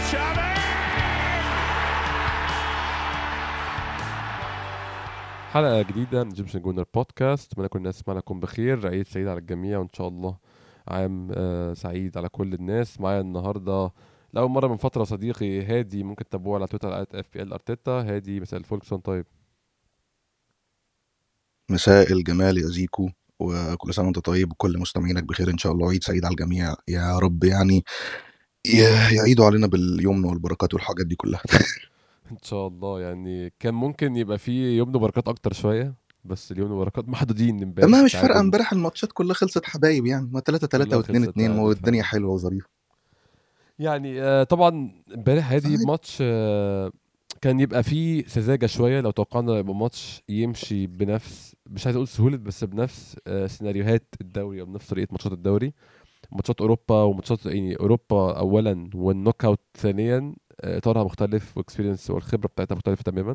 حلقة جديدة من جيمسون جونر بودكاست أتمنى كل الناس تسمعنا تكون بخير عيد سعيد على الجميع وإن شاء الله عام آه، سعيد على كل الناس معايا النهاردة لأول مرة من فترة صديقي هادي ممكن تتابعوه على تويتر على اف بي ال ارتيتا هادي مساء الفل كل سنة وأنت طيب مساء الجمال يا زيكو وكل سنة وانت طيب وكل مستمعينك بخير ان شاء الله عيد سعيد على الجميع يا رب يعني ي- يعيدوا علينا باليمن والبركات والحاجات دي كلها إن شاء الله يعني كان ممكن يبقى في يوم بركات أكتر شوية بس اليوم بركات محدودين امبارح ما مش فارقة تعادل. امبارح الماتشات كلها خلصت حبايب يعني ما 3 3 كلها و2 خلصت 2 تعادل والدنيا فعلا. حلوة وظريفة يعني آه، طبعا امبارح هادي عادي. ماتش آه، كان يبقى فيه سذاجه شويه لو توقعنا يبقى ماتش يمشي بنفس مش عايز اقول سهوله بس بنفس آه، سيناريوهات الدوري او بنفس طريقه ماتشات الدوري ماتشات اوروبا وماتشات يعني اوروبا اولا والنوك اوت ثانيا آه، اطارها مختلف واكسبيرينس والخبره بتاعتها مختلفه تماما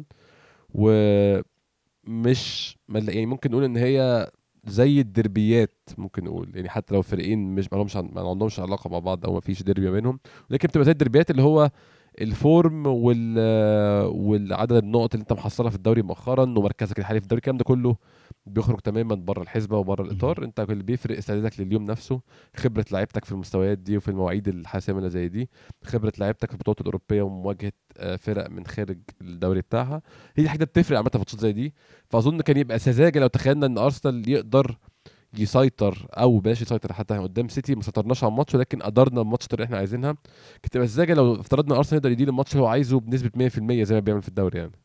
ومش مل- يعني ممكن نقول ان هي زي الدربيات ممكن نقول يعني حتى لو فريقين مش ما لهمش ما عندهمش علاقه مع بعض او ما فيش ديربي ما بينهم لكن بتبقى زي الدربيات اللي هو الفورم وال والعدد النقط اللي انت محصلها في الدوري مؤخرا ومركزك الحالي في الدوري الكلام ده كله بيخرج تماما بره الحسبه وبره الاطار انت اللي بيفرق استعدادك لليوم نفسه خبره لعيبتك في المستويات دي وفي المواعيد الحاسمه اللي زي دي خبره لعيبتك في البطولات الاوروبيه ومواجهه آه، فرق من خارج الدوري بتاعها هي دي حاجه بتفرق عامه في ماتشات زي دي فاظن كان يبقى سذاجه لو تخيلنا ان ارسنال يقدر يسيطر او بلاش يسيطر حتى إحنا قدام سيتي ما سيطرناش على الماتش ولكن قدرنا الماتش اللي احنا عايزينها كانت تبقى سذاجه لو افترضنا ارسنال يقدر يدير الماتش اللي هو عايزه بنسبه 100% زي ما بيعمل في الدوري يعني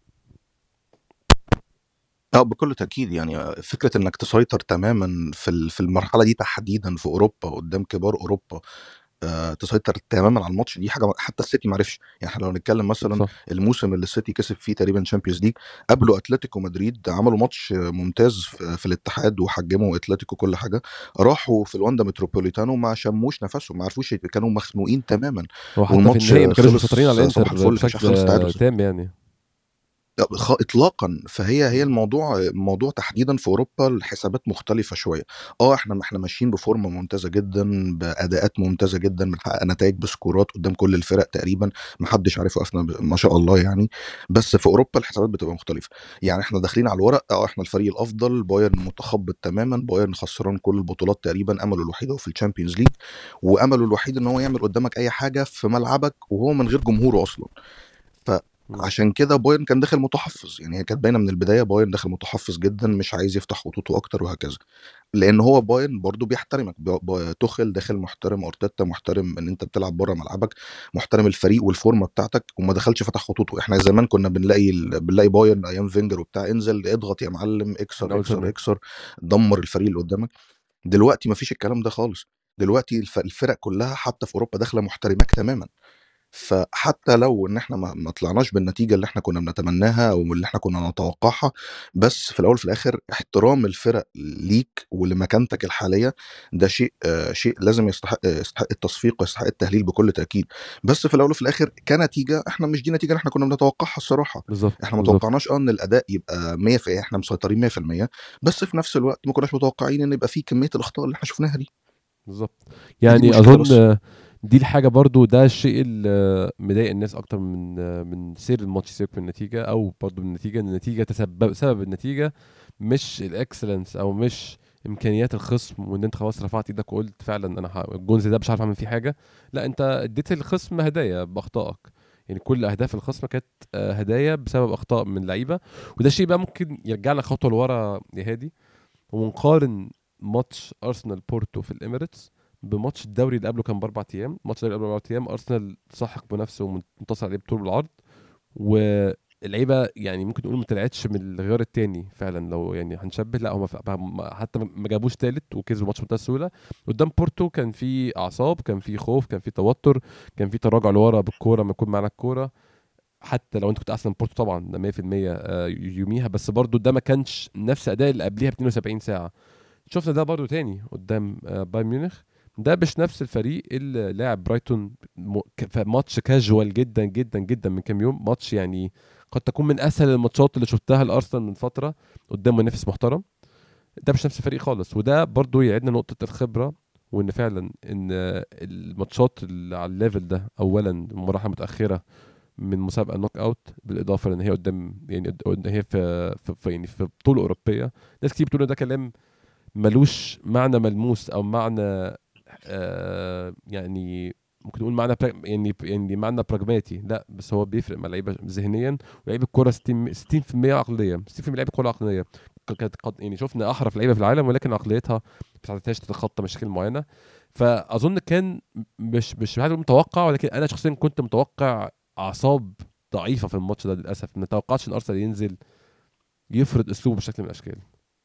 اه بكل تأكيد يعني فكرة انك تسيطر تماما في ال- في المرحلة دي تحديدا في اوروبا قدام كبار اوروبا آه، تسيطر تماما على الماتش دي حاجه حتى السيتي ما عرفش يعني احنا لو نتكلم مثلا صح الموسم اللي السيتي كسب فيه تقريبا تشامبيونز ليج قبله اتلتيكو مدريد عملوا ماتش ممتاز في, في الاتحاد وحجموا اتلتيكو كل حاجه راحوا في الواندا متروبوليتانو ما شموش نفسهم ما عرفوش كانوا مخنوقين تماما هو حتى في والماتش النهائي ما كانوش خلص مسيطرين على صباح الانتر الفل، كانش بشكل خلص تعادل. آه، تام يعني لا، خ- اطلاقا فهي هي الموضوع موضوع تحديدا في اوروبا الحسابات مختلفه شويه اه احنا احنا ماشيين بفورمه ممتازه جدا باداءات ممتازه جدا بنحقق نتائج بسكورات قدام كل الفرق تقريبا ما حدش عارف يوقفنا ب- ما شاء الله يعني بس في اوروبا الحسابات بتبقى مختلفه يعني احنا داخلين على الورق اه احنا الفريق الافضل بايرن متخبط تماما بايرن خسران كل البطولات تقريبا امله الوحيد هو في الشامبيونز ليج وامله الوحيد ان هو يعمل قدامك اي حاجه في ملعبك وهو من غير جمهوره اصلا مم. عشان كده بايرن كان داخل متحفظ يعني هي كانت باينه من البدايه بايرن داخل متحفظ جدا مش عايز يفتح خطوطه اكتر وهكذا لان هو بايرن برضو بيحترمك ب- ب- توخل داخل محترم ارتيتا محترم ان انت بتلعب بره ملعبك محترم الفريق والفورمه بتاعتك وما دخلش فتح خطوطه احنا زمان كنا بنلاقي ال- بنلاقي بايرن ايام فينجر وبتاع انزل اضغط يا معلم من اكسر أول اكسر سنة. اكسر دمر الفريق اللي قدامك دلوقتي ما فيش الكلام ده خالص دلوقتي الف- الفرق كلها حتى في اوروبا داخله محترماك تماما فحتى لو ان احنا ما ما طلعناش بالنتيجه اللي احنا كنا بنتمناها او اللي احنا كنا نتوقعها بس في الاول وفي الاخر احترام الفرق ليك ولمكانتك الحاليه ده شيء آه شيء لازم يستحق يستحق التصفيق ويستحق التهليل بكل تاكيد بس في الاول وفي الاخر كنتيجه احنا مش دي نتيجه اللي احنا كنا بنتوقعها الصراحه بالظبط احنا ما بالظبط. توقعناش اه ان الاداء يبقى 100 في احنا مسيطرين 100% بس في نفس الوقت ما كناش متوقعين ان يبقى في كميه الاخطاء اللي احنا شفناها دي بالظبط يعني مشكلة بس. اظن آه، دي الحاجه برضو ده الشيء اللي آه، مضايق الناس اكتر من آه، من سير الماتش سيبك من النتيجه او برضو من النتيجه ان النتيجه تسبب سبب النتيجه مش الاكسلنس او مش امكانيات الخصم وان انت خلاص رفعت ايدك وقلت فعلا انا ه- الجون زي ده مش عارف اعمل فيه حاجه لا انت اديت الخصم هدايا باخطائك يعني كل اهداف الخصم كانت آه، هدايا بسبب اخطاء من اللعيبه وده شيء بقى ممكن يرجعنا خطوه لورا يا هادي ونقارن ماتش ارسنال بورتو في الاميريتس بماتش الدوري اللي قبله كان باربع ايام ماتش الدوري اللي قبله باربع ايام ارسنال سحق بنفسه ومنتصر عليه بطول بالعرض واللعيبه يعني ممكن نقول ما طلعتش من الغيار التاني فعلا لو يعني هنشبه لا هم حتى ما جابوش تالت وكسبوا الماتش بمنتهى السهوله قدام بورتو كان في اعصاب كان في خوف كان في توتر كان في تراجع لورا بالكوره ما يكون معانا الكوره حتى لو انت كنت احسن من بورتو طبعا ده 100% آه، يوميها بس برضو ده ما كانش نفس اداء اللي قبليها ب 72 ساعه شفنا ده برضو تاني قدام آه، بايرن ميونخ ده مش نفس الفريق اللي لاعب برايتون م- ك- في ماتش كاجوال جدا جدا جدا من كام يوم ماتش يعني قد تكون من اسهل الماتشات اللي شفتها لارسنال من فتره قدام منافس محترم ده مش نفس الفريق خالص وده برضو يعيدنا نقطه الخبره وان فعلا ان الماتشات اللي على الليفل ده اولا مراحل متاخره من مسابقه نوك اوت بالاضافه لان هي قدام يعني قد- هي في, في, في يعني في بطوله اوروبيه ناس كتير بتقول إن ده كلام ملوش معنى ملموس او معنى آه يعني ممكن نقول معنى برا- يعني يعني معنى براجماتي لا بس هو بيفرق مع اللعيبه ذهنيا ولعيبه الكوره 60 60% عقليه 60% لعيبه الكوره عقليه ك- كانت قد- يعني شفنا احرف لعيبه في العالم ولكن عقليتها ما بتعرفش تتخطى مشاكل معينه فاظن كان مش مش عايز أقول متوقع ولكن انا شخصيا كنت متوقع اعصاب ضعيفه في الماتش ده للاسف ما توقعتش ان ارسنال ينزل يفرض اسلوبه بشكل من الاشكال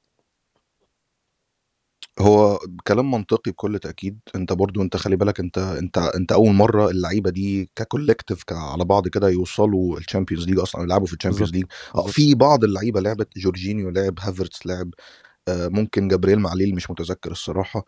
هو كلام منطقي بكل تأكيد انت برضو انت خلي بالك انت انت انت اول مرة اللعيبة دي ككولكتيف على بعض كده يوصلوا الشامبيونز ليج اصلا يلعبوا في الشامبيونز بالظبط ليج اه بالظبط في بعض اللعيبة لعبت جورجينيو لعب هافرتس لعب آه، ممكن جبريل معليل مش متذكر الصراحه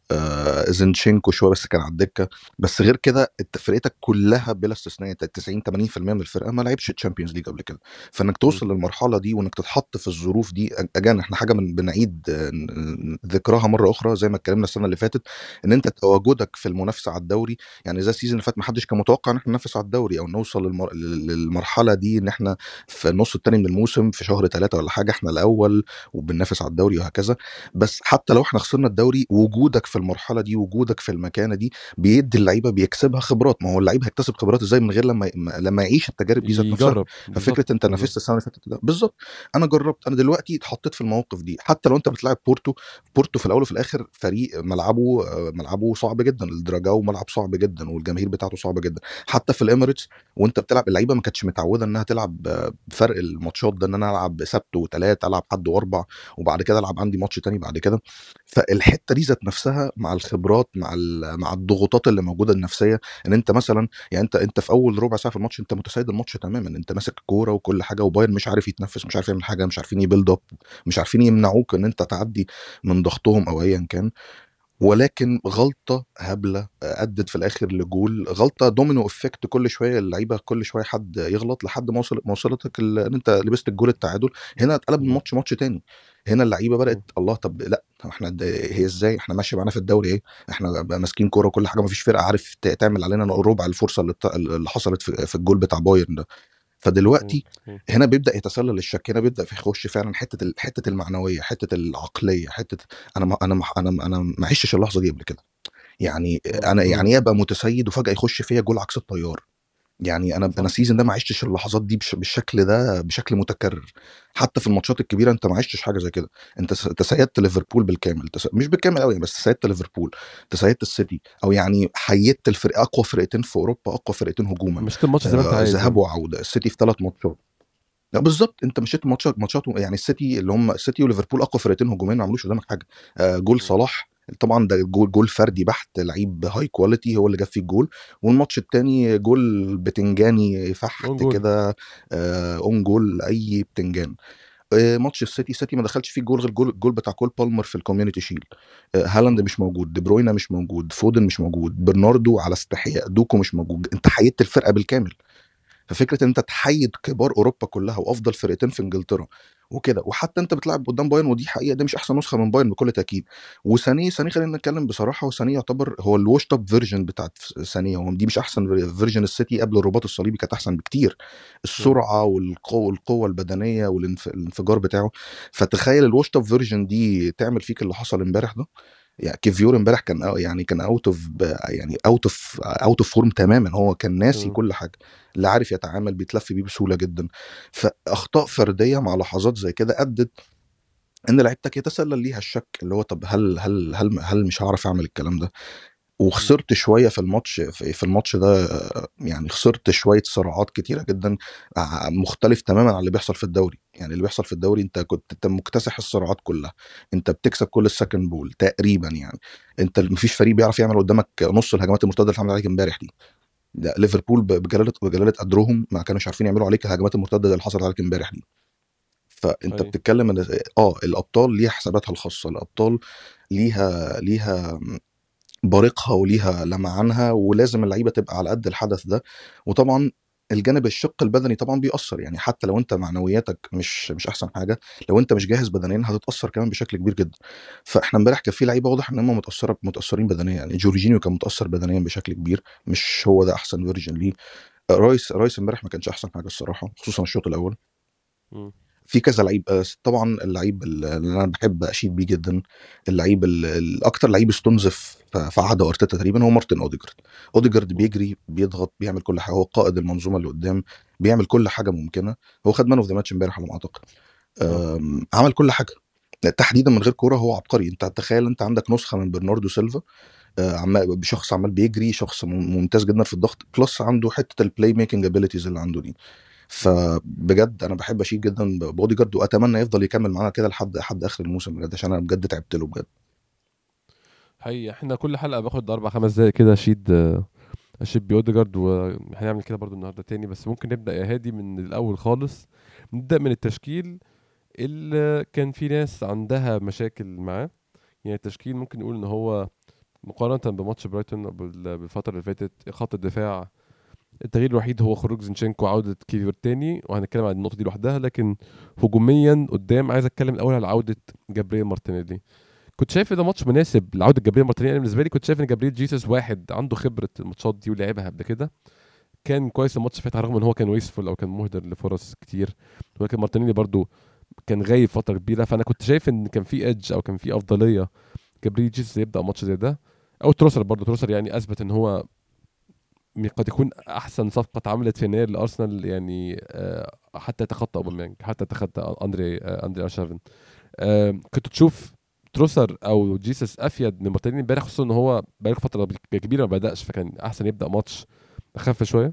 آه، زينشينكو شويه بس كان على الدكه بس غير كده انت فرقتك كلها بلا استثناء 90 80% من الفرقه ما لعبش تشامبيونز ليج قبل كده فانك م. توصل للمرحله دي وانك تتحط في الظروف دي اجان احنا حاجه من بنعيد آه، ن- ذكرها مره اخرى زي ما اتكلمنا السنه اللي فاتت ان انت تواجدك في المنافسه على الدوري يعني زي السيزون اللي فات ما حدش كان متوقع ان احنا ننافس على الدوري او نوصل للمر... للمرحله دي ان احنا في النص الثاني من الموسم في شهر ثلاثة ولا حاجه احنا الاول وبننافس على الدوري وهكذا بس حتى لو احنا خسرنا الدوري وجودك في المرحله دي وجودك في المكانه دي بيدي اللعيبه بيكسبها خبرات ما هو اللعيب هيكتسب خبرات ازاي من غير لما لما يعيش التجارب دي ذات نفسها يجرب ففكره بالظبط انت بالظبط نافست السنه اللي فاتت ده بالظبط انا جربت انا دلوقتي اتحطيت في المواقف دي حتى لو انت بتلعب بورتو بورتو في الاول وفي الاخر فريق ملعبه آه، ملعبه صعب جدا الدراجاو ملعب صعب جدا والجماهير بتاعته صعبه جدا حتى في الاميريتس وانت بتلعب اللعيبه ما كانتش متعوده انها تلعب آه، بفرق الماتشات ده ان انا العب سبت وثلاث العب حد واربع وبعد كده العب عندي ماتش تاني بعد كده فالحته دي ذات نفسها مع الخبرات مع ال- مع الضغوطات اللي موجوده النفسيه ان انت مثلا يعني انت انت في اول ربع ساعه في الماتش انت متسيد الماتش تماما انت ماسك الكوره وكل حاجه وبايرن مش عارف يتنفس مش عارف يعمل حاجه مش عارفين يبيلد اب مش عارفين يمنعوك ان انت تعدي من ضغطهم او ايا كان ولكن غلطه هبله ادت في الاخر لجول غلطه دومينو افكت كل شويه اللعيبه كل شويه حد يغلط لحد ما وصل ما وصلتك ال- ان انت لبست الجول التعادل هنا اتقلب م. الماتش ماتش تاني هنا اللعيبه م. بدات الله طب لا احنا د- هي ازاي احنا ماشي معانا في الدوري ايه احنا بقى ماسكين كوره وكل حاجه ما فيش فرقه عارف ت- تعمل علينا ربع الفرصه اللي ط- اللي حصلت في, في الجول بتاع بايرن ده فدلوقتي صحيح هنا بيبدا يتسلل الشك هنا بيبدا يخش فعلا حته ال- حته المعنويه حته العقليه حته انا ما انا ما انا انا ما عشتش اللحظه دي قبل كده يعني م. انا م. يعني ايه ابقى متسيد وفجاه يخش فيا جول عكس التيار يعني انا انا صح السيزون ده ما عشتش اللحظات دي بش- بالشكل ده بشكل متكرر حتى في الماتشات الكبيره انت ما عشتش حاجه زي كده انت س- تسيدت ليفربول بالكامل تس... مش بالكامل قوي بس تسيدت ليفربول تسيدت السيتي او يعني حيدت الفرق اقوى فرقتين في اوروبا اقوى فرقتين هجوما مشيت الماتش زي ما انت آه عايز ذهاب يعني وعوده السيتي في ثلاث ماتشات لا بالظبط انت مشيت ماتشات ماتشات يعني السيتي اللي هم السيتي وليفربول اقوى فرقتين هجوميا ما عملوش قدامك حاجه آه جول م. صلاح طبعا ده جول جول فردي بحت لعيب هاي كواليتي هو اللي جاب فيه الجول والماتش التاني جول بتنجاني اون فحت جول كده آه اون جول اي بتنجان آه ماتش السيتي السيتي ما دخلش فيه جول غير الجول الجول بتاع كول بالمر في الكوميونتي شيل آه هالاند م. مش موجود دي بروينا مش موجود فودن مش موجود برناردو على استحياء دوكو مش موجود انت حيدت الفرقه بالكامل ففكره ان انت تحيد كبار اوروبا كلها وافضل فرقتين في انجلترا وكده وحتى انت بتلعب قدام بايرن ودي حقيقه دي مش احسن نسخه من بايرن بكل تاكيد وثاني ثاني خلينا نتكلم بصراحه وثاني يعتبر هو الوش توب فيرجن بتاعت ثانيه هو دي مش احسن فيرجن السيتي قبل الرباط الصليبي كانت احسن بكتير م. السرعه والقوه والقوه البدنيه والانفجار بتاعه فتخيل الوش توب فيرجن دي تعمل فيك اللي حصل امبارح ده يعني كيفيور امبارح كان أو- يعني كان اوت اوف يعني اوت اوف اوت اوف فورم تماما هو كان ناسي م. كل حاجه لا عارف يتعامل بيتلف بيه بسهوله جدا فاخطاء فرديه مع لحظات زي كده ادت ان لعيبتك يتسلل ليها الشك اللي هو طب هل هل هل هل مش هعرف اعمل الكلام ده م. وخسرت شويه في الماتش في في الماتش ده آه، يعني خسرت شويه صراعات كتيره جدا آه، مختلف تماما عن اللي بيحصل في الدوري يعني اللي بيحصل في الدوري انت كنت انت مكتسح الصراعات كلها انت بتكسب كل السكند بول تقريبا يعني انت مفيش فريق بيعرف يعمل قدامك نص الهجمات المرتده اللي اتعملت عليك امبارح دي لا ليفربول ب- بجلاله بجلاله قدرهم ما كانوش عارفين يعملوا عليك الهجمات المرتده اللي حصلت عليك امبارح دي فانت صحيح بتتكلم ان اه الابطال ليها حساباتها الخاصه الابطال ليها ليها بريقها وليها لمعانها ولازم اللعيبه تبقى على قد الحدث ده وطبعا الجانب الشق البدني طبعا بيأثر يعني حتى لو انت معنوياتك مش مش احسن حاجه لو انت مش جاهز بدنيا هتتأثر كمان بشكل كبير جدا فاحنا امبارح كان في لعيبه واضح ان هم متأثره متأثرين بدنيا يعني جورجينيو كان متأثر بدنيا بشكل كبير مش هو ده احسن فيرجن ليه رايس رايس امبارح ما كانش احسن حاجه الصراحه خصوصا الشوط الاول مم. في كذا لعيب آه، طبعا اللعيب اللي انا بحب اشيد بيه جدا اللعيب ال- الاكتر لعيب استنزف ف- في عهد ارتيتا تقريبا هو مارتن اوديجارد اوديجارد بيجري بيضغط بيعمل كل حاجه هو قائد المنظومه اللي قدام بيعمل كل حاجه ممكنه هو خد مان اوف ذا ماتش امبارح على ما اعتقد اه أم، عمل كل حاجه تحديدا من غير كوره هو عبقري انت تخيل انت عندك نسخه من برناردو سيلفا آه، عمال بشخص عمال بيجري شخص مم- ممتاز جدا في الضغط بلس عنده حته البلاي ميكنج ابيليتيز اللي عنده دي مم. فبجد انا بحب اشيد جدا بوديجارد واتمنى يفضل يكمل معانا كده لحد لحد اخر الموسم بجد عشان انا بجد تعبت له بجد حقيقي احنا كل حلقه باخد اربع خمس دقايق كده اشيد آه، اشيد بيوديجارد وهنعمل كده برضو النهارده تاني بس ممكن نبدا يا هادي من الاول خالص نبدا من التشكيل اللي كان في ناس عندها مشاكل معاه يعني التشكيل ممكن نقول ان هو مقارنه بماتش برايتون بال- بالفتره اللي فاتت خط الدفاع التغيير الوحيد هو خروج زينشينكو وعوده كيفير تاني وهنتكلم عن النقطه دي لوحدها لكن هجوميا قدام عايز اتكلم الاول على عوده جابرييل مارتينيلي كنت شايف ان ده ماتش مناسب لعوده جابرييل مارتينيلي انا بالنسبه لي كنت شايف ان جابرييل جيسوس واحد عنده خبره الماتشات دي ولعبها قبل كده كان كويس الماتش اللي فات على الرغم ان هو كان ويسفول او كان مهدر لفرص كتير ولكن مارتينيلي برضو كان غايب فتره كبيره فانا كنت شايف ان كان في ايدج او كان في افضليه جابرييل جيسوس يبدا ماتش زي ده او تروسر برضو تروسر يعني اثبت ان هو قد يكون احسن صفقه اتعملت في يناير لارسنال يعني آه، حتى يتخطى اوباميانج حتى يتخطى اندري آه، اندري ارشافن آه، كنت تشوف تروسر او جيسس افيد من مارتينيلي امبارح خصوصا ان هو بقاله فتره كبيره ما بداش فكان احسن يبدا ماتش اخف شويه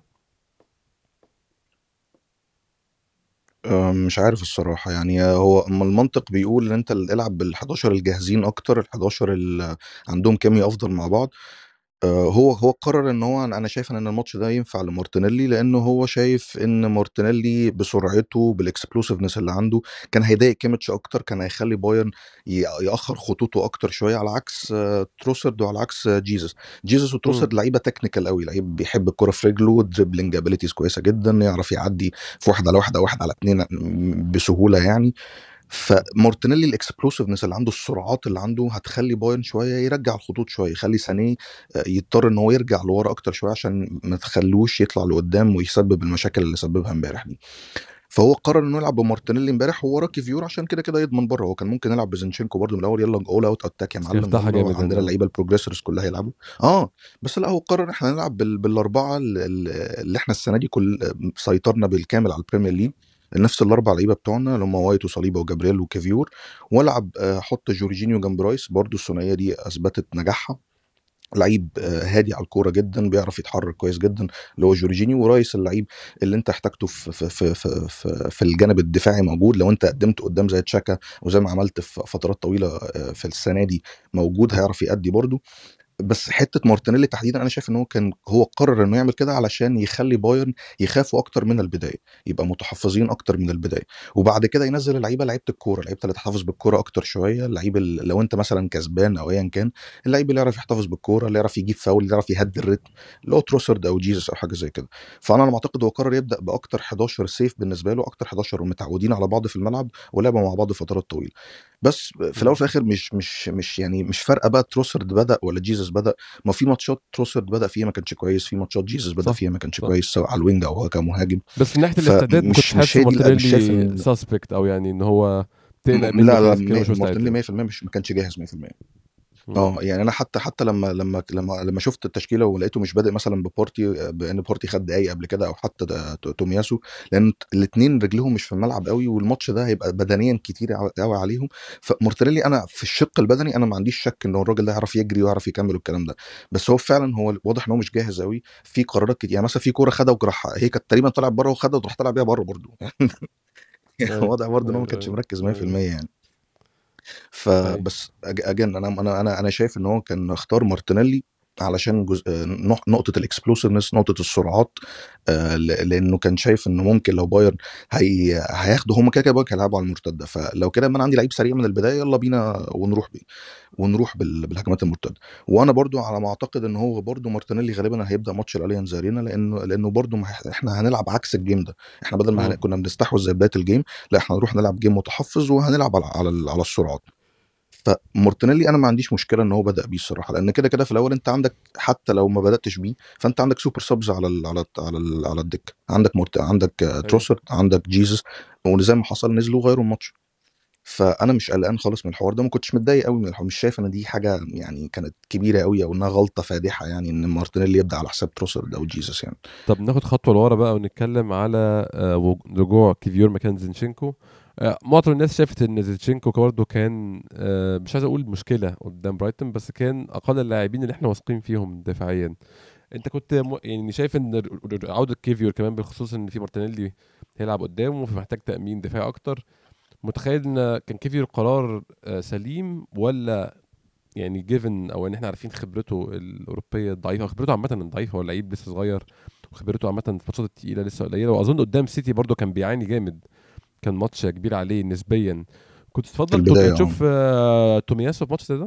أم، مش عارف الصراحة يعني هو أما المنطق بيقول ان انت اللي العب بال 11 الجاهزين اكتر ال 11 اللي عندهم كيمياء افضل مع بعض آه، هو هو قرر ان هو انا شايف ان الماتش ده ينفع لمارتينيلي لانه هو شايف ان مارتينيلي بسرعته بالاكسبلوسيفنس اللي عنده كان هيضايق كيميتش اكتر كان هيخلي بايرن ي- ياخر خطوطه اكتر شويه على عكس آه، تروسرد وعلى عكس آه، جيزس جيزس مم. وتروسرد لعيبه تكنيكال قوي لعيب بيحب الكره في رجله دريبلينج ابيليتيز كويسه جدا يعرف يعدي في واحد على واحد او واحد على اتنين بسهوله يعني فمارتينيلي الاكسبلوسيفنس اللي عنده السرعات اللي عنده هتخلي بايرن شويه يرجع الخطوط شويه يخلي سانيه آه، يضطر ان هو يرجع لورا اكتر شويه عشان ما تخلوش يطلع لقدام ويسبب المشاكل اللي سببها امبارح دي فهو قرر انه يلعب بمارتينيلي امبارح ووراه كيفيور عشان كده كده يضمن بره هو كان ممكن يلعب بزنشينكو برده من الاول يلا اول اوت اتاك يا بس معلم يفتحها يلا جامد عندنا يعني اه اللعيبه البروجريسورز كلها يلعبوا اه بس لا هو قرر احنا نلعب بال... بالاربعه ال- ال- اللي احنا السنه دي كل سيطرنا بالكامل على البريمير ليج نفس الاربع لعيبه بتوعنا اللي هم وايت وصليبه وجابرييل وكيفيور والعب آه، حط جورجينيو جنب رايس برضو الثنائيه دي اثبتت نجاحها لعيب آه، هادي على الكوره جدا بيعرف يتحرك كويس جدا اللي هو جورجينيو ورايس اللعيب اللي انت احتاجته في في في في, في, في الجانب الدفاعي موجود لو انت قدمت قدام زي تشاكا وزي ما عملت في فترات طويله آه، في السنه دي موجود هيعرف يأدي برضه بس حته مارتينيلي تحديدا انا شايف ان هو كان هو قرر انه يعمل كده علشان يخلي بايرن يخافوا اكتر من البدايه يبقى متحفظين اكتر من البدايه وبعد كده ينزل اللعيبه لعيبه الكوره اللعيبه اللي تحتفظ بالكوره اكتر شويه اللعيب اللي لو انت مثلا كسبان او ايا كان اللعيب اللي يعرف يحتفظ بالكوره اللي يعرف يجيب فاول اللي يعرف يهدي الريتم اللي هو تروسرد او جيزس او حاجه زي كده فانا على ما اعتقد هو قرر يبدا باكتر 11 سيف بالنسبه له اكتر 11 متعودين على بعض في الملعب ولعبوا مع بعض فترات طويله بس في الاول مم. وفي الاخر مش مش مش يعني مش فارقه بقى تروسرد بدا ولا جيزس بدا ما في ماتشات تروسرد بدا فيها ما كانش كويس في ماتشات جيزس بدا صح فيها ما كانش صح كويس سواء على الوينج او هو كمهاجم بس من ناحيه الاستعداد ما كنتش فمش مش حاسس هي دي لا مش شايف مارتينيلي ان سسبكت او يعني ان هو تقلق م- منه لا لا خلاص كده مش مي- مستعد مارتينيلي 100% مش ما كانش جاهز 100% مم. اه يعني انا حتى حتى لما لما لما لما شفت التشكيله ولقيته مش بادئ مثلا ببارتي بان بارتي خد دقايق قبل كده او حتى ده- تو- تومياسو لان الاثنين رجلهم مش في الملعب قوي والماتش ده هيبقى بدنيا كتير قوي عليهم فمارتينيلي انا في الشق البدني انا ما عنديش شك ان هو الراجل ده يعرف يجري ويعرف يكمل الكلام ده بس هو فعلا هو واضح ان هو مش جاهز قوي في قرارات كتير يعني مثلا في كوره خدها وراح هي كانت تقريبا طلعت بره وخدها وراح طلع بيها بره برضه يعني ايوه واضح برضه ان هو ما ايوه كانش ايوه مركز 100% ايوه يعني ايوه فبس اجن انا انا انا انا شايف ان هو كان اختار مارتينيلي علشان جزء نق- نقطه الاكسبلوسيفنس نقطه السرعات آه، ل- لانه كان شايف انه ممكن لو بايرن هي هياخدوا هم كده كده بايرن هيلعبوا على المرتده فلو كده ما انا عندي لعيب سريع من البدايه يلا بينا ونروح بيه ونروح بال- بالهجمات المرتده وانا برضو على ما اعتقد ان هو برضو مارتينيلي غالبا هيبدا ماتش الاليانز ارينا لانه لانه برضو ما إح- احنا هنلعب عكس الجيم ده احنا بدل ما هن- مم. كنا بنستحوذ زي بدايه الجيم لا احنا هنروح نلعب جيم متحفظ وهنلعب على على, على السرعات فمارتينيلي انا ما عنديش مشكله ان هو بدا بيه الصراحه لان كده كده في الاول انت عندك حتى لو ما بداتش بيه فانت عندك سوبر سبز على ال على ال على ال على الدكه عندك مرت... عندك آه، ايوه تروسرد عندك جيزس وزي ما حصل نزلوا غيروا الماتش فانا مش قلقان خالص من الحوار ده ما كنتش متضايق قوي من الحوار مش شايف ان دي حاجه يعني كانت كبيره قوي او انها غلطه فادحه يعني ان مارتينيلي يبدا على حساب تروسرد او جيزس يعني طب ناخد خطوه لورا بقى ونتكلم على آه، وج- رجوع كيفيور مكان زينشينكو آه، معظم الناس شافت ان زينشينكو برضه كان آه، مش عايز اقول مشكله قدام برايتون بس كان اقل اللاعبين اللي احنا واثقين فيهم دفاعيا انت كنت م... يعني شايف ان ر- ر- عوده كيفيور كمان بالخصوص ان في مارتينيلي هيلعب قدامه فمحتاج تامين دفاعي اكتر متخيل ان كان كيفيور قرار آه، سليم ولا يعني جيفن او ان احنا عارفين خبرته الاوروبيه الضعيفه خبرته عامه ضعيفه هو لعيب لسه صغير وخبرته عامه في الماتشات التقيله لسه قليله واظن قدام سيتي برضو كان بيعاني جامد كان ماتش كبير عليه نسبيا كنت في تفضل البدايه كنت اه تشوف آه، تومياسو في ماتش زي ده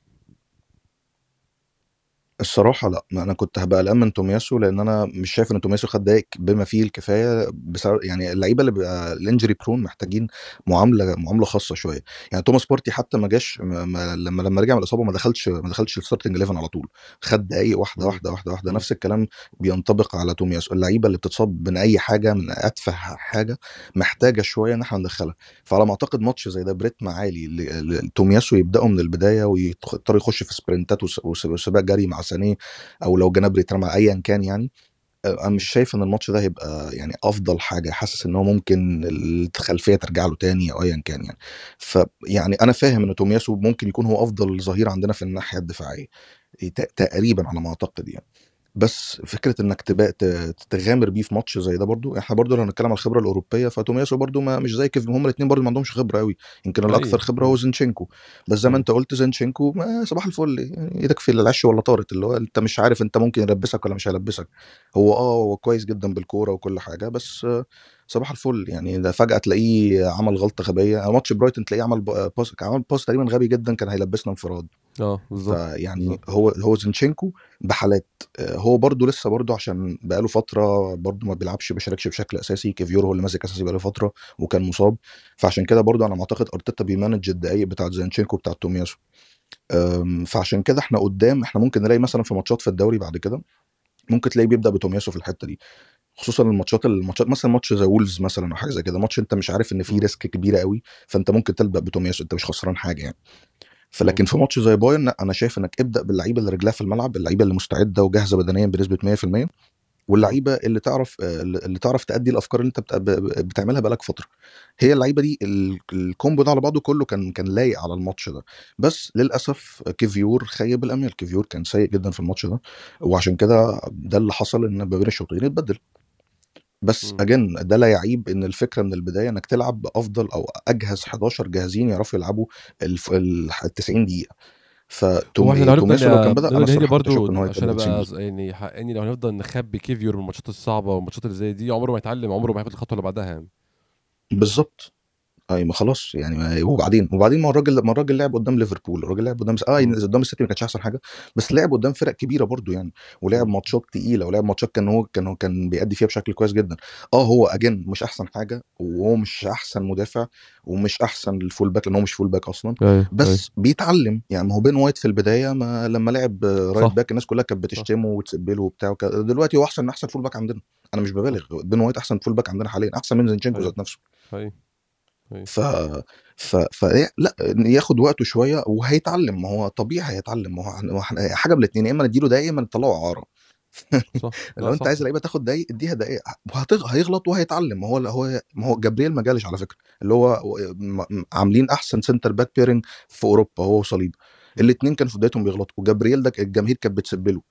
الصراحة لا ما انا كنت هبقى قلقان من تومياسو لان انا مش شايف ان تومياسو خد دقايق بما فيه الكفاية بسبب يعني اللعيبة اللي بيبقى الانجري برون محتاجين معاملة معاملة خاصة شوية يعني توماس بارتي حتى ما جاش ما ما لما لما رجع من الاصابة ما دخلش ما دخلش الستارتنج 11 على طول خد دقايق واحدة مم. واحدة واحدة واحدة مم. نفس الكلام بينطبق على تومياسو اللعيبة اللي بتتصاب من اي حاجة من اتفه حاجة محتاجة شوية ان احنا ندخلها فعلى ما اعتقد ماتش زي ده بريتم عالي ل- ل- تومياسو يبداوا من البداية ويضطر يخش في سبرنتات وس- وس- وسباق جري مع سانيه او لو جنابري اترمى ايا كان يعني انا مش شايف ان الماتش ده هيبقى يعني افضل حاجه حاسس ان هو ممكن الخلفيه ترجع له تاني او ايا كان يعني فيعني انا فاهم ان تومياسو ممكن يكون هو افضل ظهير عندنا في الناحيه الدفاعيه ت- تقريبا على ما اعتقد يعني بس فكره انك تبقى ت- تغامر بيه في ماتش زي ده برضو احنا برضو لو هنتكلم على الخبره الاوروبيه فتومياسو برضو ما مش زي كيف هم الاثنين برضو ما عندهمش خبره قوي يمكن الاكثر ايوه خبره هو مم. زينشينكو بس زي ما مم. انت قلت زينشينكو ما صباح الفل يعني ايدك في العش ولا طارت اللي هو انت مش عارف انت ممكن يلبسك ولا مش هيلبسك هو اه هو كويس جدا بالكوره وكل حاجه بس آه، صباح الفل يعني ده فجاه تلاقيه عمل غلطه غبيه ماتش برايتون تلاقيه عمل ب- باس عمل باس تقريبا غبي جدا كان هيلبسنا انفراد اه بالظبط فيعني بالظبط هو هو زينشينكو بحالات آه، هو برضو لسه برضو عشان بقاله فتره برضو ما بيلعبش بيشاركش بشكل اساسي كيفيور هو اللي ماسك اساسي بقاله فتره وكان مصاب فعشان كده برضو انا معتقد ارتيتا بيمانج الدقايق بتاعت زينشينكو بتاعت تومياسو أم، فعشان كده احنا قدام احنا ممكن نلاقي مثلا في ماتشات في الدوري بعد كده ممكن تلاقيه بيبدا بتومياسو في الحته دي خصوصا الماتشات الماتشات مثلا ماتش زي وولز مثلا او حاجه زي كده ماتش انت مش عارف ان فيه مم. ريسك كبيره قوي فانت ممكن تلبق بتومياسو انت مش خسران حاجه يعني مم. فلكن في ماتش زي بايرن لا انا شايف انك ابدا باللعيبه اللي رجلها في الملعب اللعيبه اللي مستعده وجاهزه بدنيا بنسبه 100% مم. واللعيبه اللي تعرف آه، اللي تعرف تأدي الافكار اللي انت بت- ب- بتعملها بقالك فتره هي اللعيبه دي ال- الكومبو ده على بعضه كله كان كان لايق على الماتش ده بس للاسف كيفيور خيب الامل كيفيور كان سيء جدا في الماتش ده وعشان كده ده اللي حصل ان ما بين الشوطين اتبدل بس مم. اجن ده لا يعيب ان الفكره من البدايه انك تلعب بافضل او اجهز 11 جاهزين يعرفوا يلعبوا الف- ال 90 دقيقه هو احنا لو هنفضل فتومياسو لو كان بدا انا نفضل نهدي الصراحه كنت اشك برضو ان هو عشان يبدا 90 ابقى دقيقه يعني حقاني لو هنفضل نخبي كيفيور من الماتشات الصعبه والماتشات اللي زي دي عمره ما يتعلم عمره ما هياخد الخطوه اللي بعدها يعني بالظبط اي ما خلاص يعني ما وبعدين وبعدين ما الراجل ما الراجل لعب قدام ليفربول الراجل لعب قدام اه مم. قدام السيتي ما كانش احسن حاجه بس لعب قدام فرق كبيره برضو يعني ولعب مم. ماتشات تقيله ولعب ماتشات كان هو كان هو كان بيأدي فيها بشكل كويس جدا اه هو اجن مش احسن حاجه وهو مش احسن مدافع ومش احسن الفول باك لان هو مش فول باك اصلا ايوه ايوه بس بيتعلم يعني ما هو بين وايت في البدايه ما لما لعب رايت صح باك الناس كلها كانت صح بتشتمه وتسبله وبتاع وك... دلوقتي هو احسن احسن فول باك عندنا انا مش صح ببالغ بين وايت احسن فول باك عندنا حاليا احسن من زينشينكو ايوه ذات نفسه ايوه ايوه ف ف ف لا ياخد وقته شويه وهيتعلم ما هو طبيعي هيتعلم ما هو إحنا- ما إحنا- حاجه من الاثنين يا اما نديله دقايق يا اما نطلعه اعاره صح لا لو انت صح عايز لعيبه تاخد دقايق اديها دقايق وهتغ- هيغلط وهيتعلم ما هو هو ما هو جابرييل ما جالش على فكره اللي هو م- م- عاملين احسن سنتر باك بيرنج في اوروبا هو وصليب مم. الاثنين كانوا في بدايتهم بيغلطوا وجابرييل ده الجماهير كانت بتسبله مم.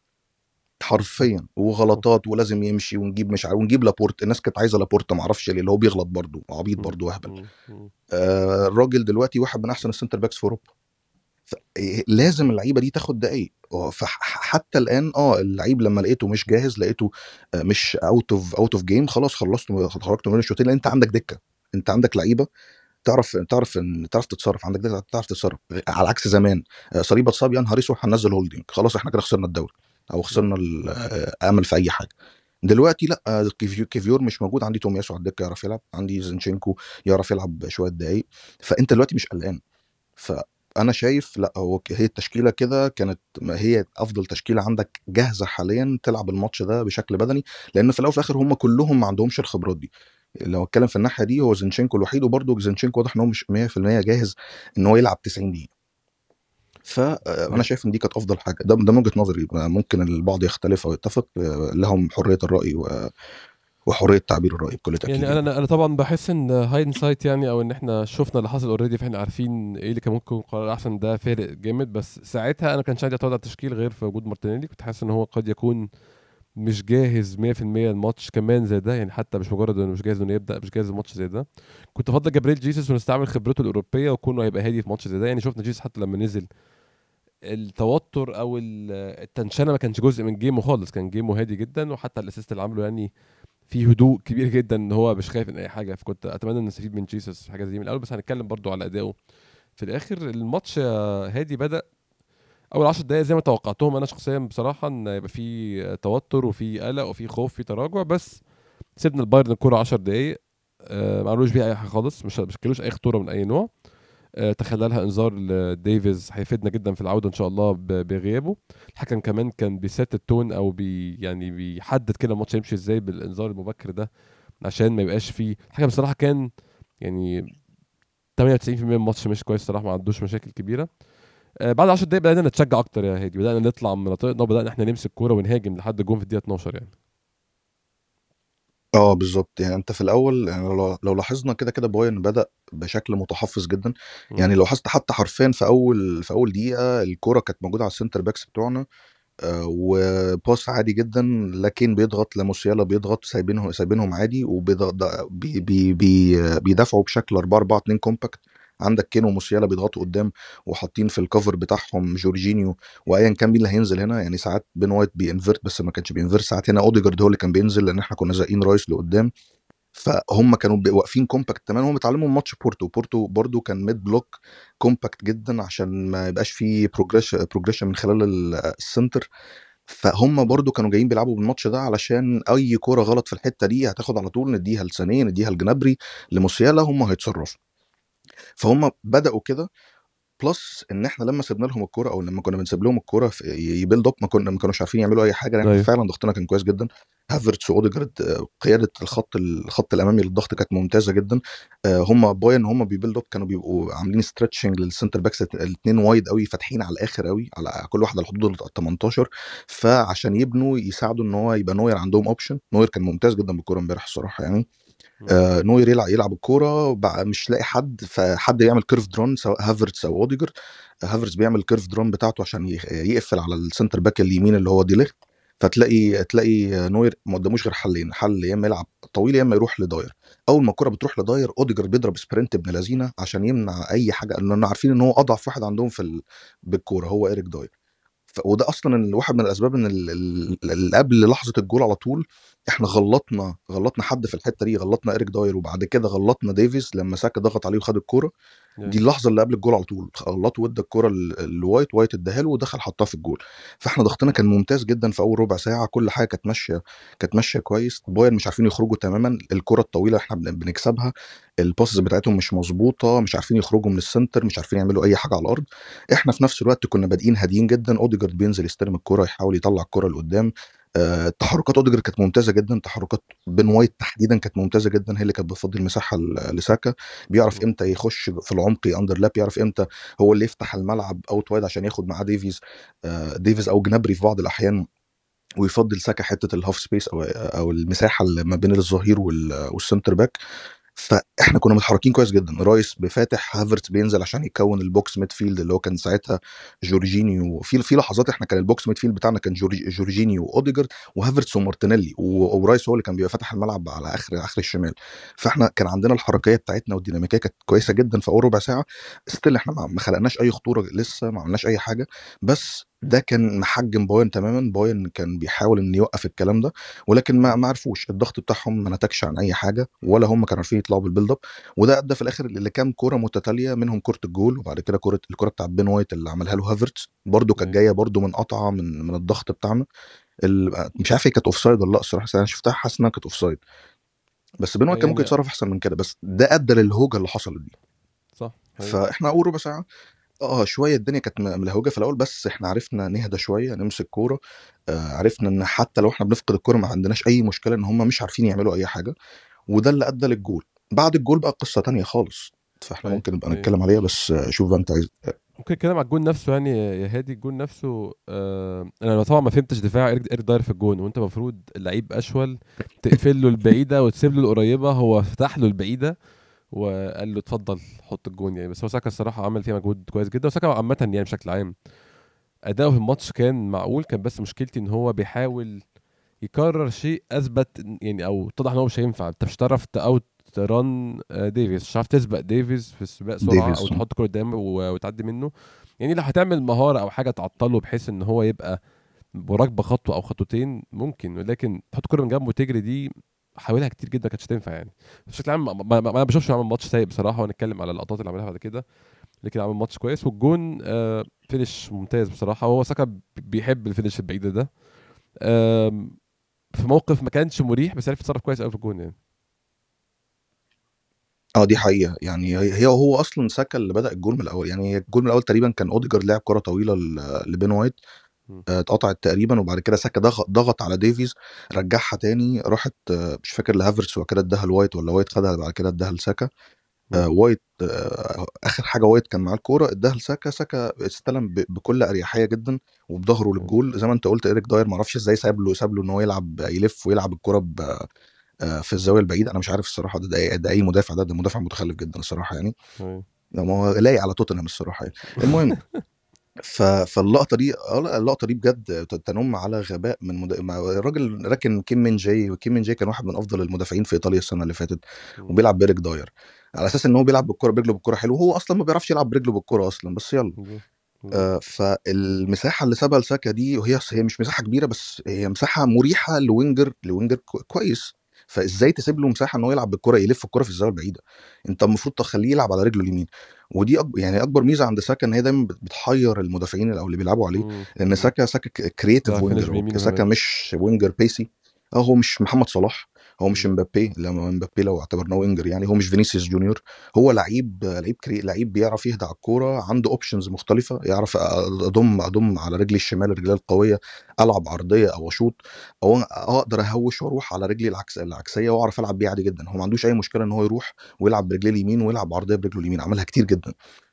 حرفيا صح وغلطات ولازم يمشي ونجيب مش عارف ونجيب لابورت الناس كانت عايزه لابورت ما اعرفش ليه اللي هو بيغلط برضه عبيط مم. برضه وهبل مم. مم. آه الراجل دلوقتي واحد من احسن السنتر باكس في اوروبا لازم اللعيبه دي تاخد دقايق فحتى الان اه اللعيب لما لقيته مش جاهز لقيته آه، مش اوت اوف اوت اوف جيم خلاص خلصت خرجت من الشوطين لان انت عندك دكه انت عندك لعيبه تعرف تعرف ان تعرف تتصرف عندك دكه تعرف تتصرف على عكس زمان آه، صليبه اتصاب يا نهار اسود هننزل هولدنج خلاص احنا كده خسرنا الدوري او خسرنا الامل في اي حاجه دلوقتي لا كيفيور مش موجود عندي تومياسو على الدكه يعرف يلعب عندي زينشينكو يعرف يلعب شويه دقايق فانت دلوقتي مش قلقان فانا شايف لا هو هي التشكيله كده كانت هي افضل تشكيله عندك جاهزه حاليا تلعب الماتش ده بشكل بدني لان في الاول وفي الاخر هم كلهم ما عندهمش الخبرات دي لو اتكلم في الناحيه دي هو زينشينكو الوحيد وبرده زينشينكو واضح ان هو مش 100% جاهز ان هو يلعب 90 دقيقه فانا شايف ان دي كانت افضل حاجه ده ده من وجهه نظري ممكن البعض يختلف او يتفق لهم حريه الراي و وحريه تعبير الراي بكل تاكيد يعني انا انا طبعا بحس ان هايد سايت يعني او ان احنا شفنا اللي حصل اوريدي فاحنا عارفين ايه اللي كان ممكن قرار احسن ده فارق جامد بس ساعتها انا كانش عندي اعتراض على التشكيل غير في وجود مارتينيلي كنت حاسس ان هو قد يكون مش جاهز 100% الماتش كمان زي ده يعني حتى مش مجرد انه مش جاهز انه يبدا مش جاهز الماتش زي ده كنت افضل جبريل جيسوس ونستعمل خبرته الاوروبيه وكونه هيبقى هادي في ماتش زي ده يعني شفنا جيسوس حتى لما نزل التوتر او التنشنه ما كانش جزء من جيمه خالص كان جيمه هادي جدا وحتى الاسيست اللي عمله يعني في هدوء كبير جدا ان هو مش خايف من اي حاجه فكنت اتمنى ان نستفيد من جيسوس في حاجه زي دي من الاول بس هنتكلم برضو على ادائه في الاخر الماتش هادي بدا اول 10 دقائق زي ما توقعتهم انا شخصيا بصراحه ان يبقى في توتر وفي قلق وفي خوف في تراجع بس سيبنا البايرن الكوره 10 دقائق آه ما عملوش بيها اي حاجه خالص مش مش اي خطوره من اي نوع آه، تخللها انذار لديفيز هيفيدنا جدا في العوده ان شاء الله بغيابه الحكم كمان كان بيسات التون او بي يعني بيحدد كده الماتش يمشي ازاي بالانذار المبكر ده عشان ما يبقاش فيه الحكم بصراحه كان يعني 98% من الماتش مش كويس صراحه ما عندوش مشاكل كبيره آه بعد 10 دقايق بدانا نتشجع اكتر يا هادي بدانا نطلع من مناطقنا وبدانا احنا نمسك كوره ونهاجم لحد الجون في الدقيقه 12 يعني آه بالظبط يعني أنت في الأول يعني لو لو لاحظنا كده، كده بايرن بدأ بشكل متحفّظ جدًا، يعني لو لاحظت حتى حرفيًا في أول في أول دقيقة الكورة كانت موجودة على السنتر باكس بتوعنا آآ وباص عادي جدًا، لكن بيضغط، لاموسيالا بيضغط سايبينه سايبينهم عادي وبيضغ بي بي بي بيدافعوا بشكل 4 4 2 كومباكت عندك كين وموسيالا بيضغطوا قدام وحاطين في الكفر بتاعهم جورجينيو وايا كان مين اللي هينزل هنا يعني ساعات بين وايت بينفرت بس ما كانش بينفرت ساعات هنا اوديجارد هو اللي كان بينزل لان احنا كنا زاقين رايس لقدام فهم كانوا واقفين كومباكت تمام هم اتعلموا ماتش بورتو بورتو برضو كان ميد بلوك كومباكت جدا عشان ما يبقاش فيه بروجريشن من خلال السنتر فهم برضو كانوا جايين بيلعبوا بالماتش ده علشان اي كوره غلط في الحته دي هتاخد على طول نديها لسانيه نديها لجنابري لموسيالا هم هيتصرفوا فهم بداوا كده بلس ان احنا لما سيبنا لهم الكوره او لما كنا بنسيب لهم الكوره يبيلد اب ما كنا ما كانوش عارفين يعملوا اي حاجه لان أيوه. فعلا ضغطنا كان كويس جدا هافرتس واوديجارد قياده الخط الخط الامامي للضغط كانت ممتازه جدا آه، هم باين هم بيبيلد اب كانوا بيبقوا عاملين ستريتشنج للسنتر باكس الاثنين وايد قوي فاتحين على الاخر قوي على كل واحد على حدود ال 18 فعشان يبنوا يساعدوا ان هو يبقى نوير عندهم اوبشن نوير كان ممتاز جدا بالكوره امبارح الصراحه يعني آه نوير يلعب يلعب الكوره بقى مش لاقي حد فحد يعمل كيرف درون سواء هافرتس او اوديجر هافرتس بيعمل كيرف درون بتاعته عشان يقفل على السنتر باك اليمين اللي هو دي ليخت فتلاقي تلاقي نوير ما قداموش غير حلين حل يا اما يلعب طويل يا اما يروح لداير اول ما الكره بتروح لداير اوديجر بيضرب سبرنت ابن لذينه عشان يمنع اي حاجه لان عارفين ان هو اضعف واحد عندهم في ال... بالكوره هو ايريك داير وده اصلا واحد من الاسباب ان اللي قبل لحظه الجول على طول احنا غلطنا غلطنا حد في الحته دي غلطنا ايريك داير وبعد كده غلطنا ديفيز لما ساكا ضغط عليه وخد الكوره دي اللحظه اللي قبل الجول على طول غلطه وادى الكوره لوايت وايت اداها له ودخل حطها في الجول فاحنا ضغطنا كان ممتاز جدا في اول ربع ساعه كل حاجه كانت ماشيه كانت ماشيه كويس بايرن مش عارفين يخرجوا تماما الكره الطويله احنا بنكسبها الباسز بتاعتهم مش مظبوطه مش عارفين يخرجوا من السنتر مش عارفين يعملوا اي حاجه على الارض احنا في نفس الوقت كنا بادئين هاديين جدا اوديجارد بينزل يستلم الكره يحاول يطلع الكره لقدام آه، تحركات اوديجر كانت ممتازه جدا تحركات بين وايت تحديدا كانت ممتازه جدا هي اللي كانت بتفضي المساحه لساكا بيعرف امتى يخش في العمق اندر لاب يعرف امتى هو اللي يفتح الملعب اوت وايد عشان ياخد معاه ديفيز آه، ديفيز او جنابري في بعض الاحيان ويفضل ساكا حته الهاف سبيس او او المساحه اللي ما بين الظهير والسنتر باك فاحنا كنا متحركين كويس جدا رايس بفاتح هافرتس بينزل عشان يكون البوكس ميد فيلد اللي هو كان ساعتها جورجينيو في في لحظات احنا كان البوكس ميد فيلد بتاعنا كان جورج- جورجينيو واوديجارد وهافرتس ومارتينيلي و- ورايس هو اللي كان بيبقى فاتح الملعب على اخر اخر الشمال فاحنا كان عندنا الحركيه بتاعتنا والديناميكيه كانت كويسه جدا في اول ربع ساعه ستيل احنا ما ما خلقناش اي خطوره لسه ما عملناش اي حاجه بس ده كان محجم باين تماما باين كان بيحاول ان يوقف الكلام ده ولكن ما ما عرفوش الضغط بتاعهم ما نتجش عن اي حاجه ولا هم كانوا عارفين يطلعوا بالبيلد اب وده ادى في الاخر لكام كوره متتاليه منهم كوره الجول وبعد كده كوره الكوره بتاعت بين وايت اللي عملها له هافرتس برده كانت أيوة. جايه برده من قطعه من من الضغط بتاعنا ال- مش عارف هي كانت اوف سايد ولا لا الصراحه بس انا شفتها حاسس انها كانت اوف سايد بس بين وايت كان ممكن يعني يتصرف احسن من كده بس ده ادى للهوجه اللي حصلت دي صح أيوة. فاحنا اول ربع ساعه اه شويه الدنيا كانت م- ملهوجه في الاول بس احنا عرفنا نهدى شويه نمسك كوره آه عرفنا ان حتى لو احنا بنفقد الكوره ما عندناش اي مشكله ان هم مش عارفين يعملوا اي حاجه وده اللي ادى للجول بعد الجول بقى قصه تانية خالص فاحنا أيوة. ممكن نبقى أيوة. نتكلم عليها بس آه، شوف بقى انت عايز ممكن نتكلم على الجون نفسه يعني يا هادي الجون نفسه آه انا طبعا ما فهمتش دفاع ايريك إيريك داير في الجون وانت المفروض اللعيب اشول تقفل له البعيده وتسيب له القريبه هو فتح له البعيده وقال له اتفضل حط الجون يعني بس هو ساكا الصراحه عمل فيها مجهود كويس جدا وساكا عامه يعني بشكل عام اداؤه في الماتش كان معقول كان بس مشكلتي ان هو بيحاول يكرر شيء اثبت إن- يعني او اتضح ان هو مش هينفع انت مش هتعرف اوت ران ديفيز مش هتعرف تسبق ديفيز في سباق سرعه ديفيز. او تحط كوره قدام و- وتعدي منه يعني لو هتعمل مهاره او حاجه تعطله بحيث ان هو يبقى مراقبه خطوه او خطوتين ممكن ولكن تحط كوره من جنبه وتجري دي حاولها كتير جدا ما كانتش تنفع يعني بشكل عام ما- ما ما- ما بشوفش عامل ماتش سيء بصراحه وهنتكلم على اللقطات اللي عملها بعد كده لكن عامل ماتش كويس والجون آه فينش ممتاز بصراحه وهو ساكا بيحب الفينش البعيد ده آم، في موقف ما كانش مريح بس عرف يتصرف كويس قوي في الجون يعني اه دي حقيقه يعني هي هي- هو اصلا ساكا اللي بدا الجول من الاول يعني الجول من الاول تقريبا كان اوديجارد لعب كره طويله ل- لبين وايت مم. آه، اتقطعت تقريبا وبعد كده ساكا ضغط ضغط على ديفيز رجعها تاني راحت آه، مش فاكر لهافرتس وبعد كده اداها لوايت ولا وايت خدها بعد كده اداها لساكا آه، وايت آه، اخر حاجه وايت كان معاه الكوره اداها لساكا ساكا استلم ب- بكل اريحيه جدا وبظهره للجول زي ما انت قلت ايريك داير ما اعرفش ازاي ساب له ساب له ان هو يلعب يلف ويلعب الكوره ب- آه، في الزاويه البعيده انا مش عارف الصراحه ده ده, ده اي مدافع ده ده مدافع متخلف جدا الصراحه يعني أيوة. لا، ما هو لايق على توتنهام الصراحه يعني المهم ف... فاللقطه دي اه لا، اللقطه دي بجد ت- تنم على غباء من مد... مع- الراجل راكن كيم من جاي وكيم من جاي كان واحد من افضل المدافعين في ايطاليا السنه اللي فاتت مم. وبيلعب بيريك داير على اساس ان هو بيلعب بالكره برجله بالكره حلو هو اصلا ما بيعرفش يلعب برجله بالكره اصلا بس يلا بالظبط. بالظبط. آه فالمساحه اللي سابها لساكا دي وهي هي مش مساحه كبيره بس هي مساحه مريحه لوينجر لوينجر كو- كويس فازاي تسيب له مساحه ان هو يلعب بالكره يلف الكره في الزاويه البعيده انت المفروض تخليه يلعب على رجله اليمين ودي أكبر يعني اكبر ميزه عند ساكا ان هي دايما بت- بتحير المدافعين او اللي بيلعبوا عليه مم. لان مم. ساكا ساكا كرييتيف بيعرف يفنش وينجر هو بيمينه ساكا كمان مش وينجر بيسي اه هو مش محمد صلاح هو مش مم. مبابي لما مبابي لو اعتبرناه وينجر يعني هو مش فينيسيوس جونيور هو لعيب لعيب كري لعيب بيعرف يهدى على الكوره عنده اوبشنز مختلفه يعرف اضم اضم على رجلي الشمال رجلي القويه العب عرضيه او اشوط او اقدر اهوش واروح على رجلي العكس العكسيه واعرف العب بيه عادي جدا هو ما عندوش اي مشكله ان هو يروح ويلعب برجليه اليمين ويلعب عرضيه برجله اليمين عملها كتير جدا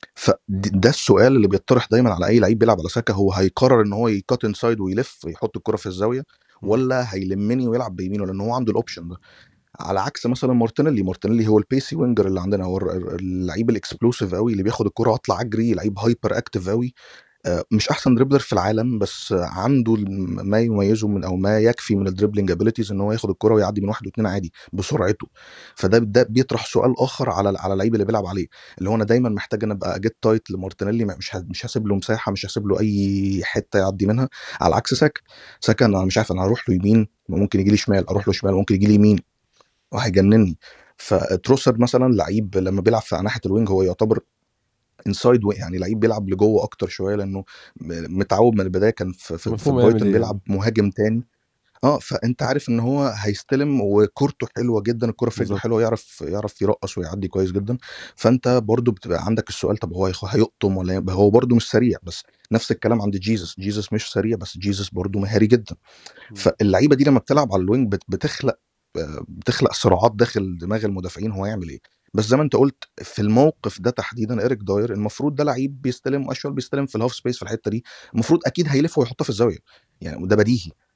فده السؤال اللي بيطرح دايما على اي لعيب بيلعب على ساكا هو هيقرر ان هو يكات انسايد ويلف يحط الكره في الزاويه مم. ولا هيلمني ويلعب بيمينه لان هو عنده الاوبشن ده على عكس مثلا مارتينيلي مارتينيلي هو البيسي وينجر اللي عندنا هو الر- اللعيب الاكسبلوسيف قوي اللي بياخد الكره اطلع اجري لعيب هايبر اكتيف قوي آه، مش احسن دريبلر في العالم بس آه، عنده الم- ما يميزه من او ما يكفي من الدريبلينج ابيليتيز ان هو ياخد الكره ويعدي من واحد واثنين عادي بسرعته فده ده بيطرح سؤال اخر على على اللعيب اللي بيلعب عليه اللي هو انا دايما محتاج ان ابقى جيت تايت لمارتينيلي مش ه- مش هسيب له مساحه مش هسيب له اي حته يعدي منها على عكس ساكا ساكا انا مش عارف انا هروح له يمين ممكن يجي لي شمال اروح له شمال ممكن يجي لي يمين وهيجنني فتروسر مثلا لعيب لما بيلعب في ناحيه الوينج هو يعتبر انسايد يعني لعيب بيلعب لجوه اكتر شويه لانه م- متعود من البدايه كان في في, في مفهوم يعمل برايتون ايه بيلعب مهاجم تاني اه فانت عارف ان هو هيستلم وكورته حلوه جدا الكره في رجله بالظبط حلوه يعرف يعرف يرقص ويعدي كويس جدا فانت برضو بتبقى عندك السؤال طب هو هيخ- هيقطم ولا ي- هو برضو مش سريع بس نفس الكلام عند جيزس جيزس مش سريع بس جيزس برضو مهاري جدا مم. فاللعيبه دي لما بتلعب على الوينج بت- بتخلق آه، بتخلق صراعات داخل دماغ المدافعين هو يعمل ايه بس زي ما انت قلت في الموقف ده تحديدا ايريك داير المفروض ده لعيب بيستلم اشول بيستلم في الهاف سبيس في الحته دي المفروض اكيد هيلف ويحطها في الزاويه يعني وده بديهي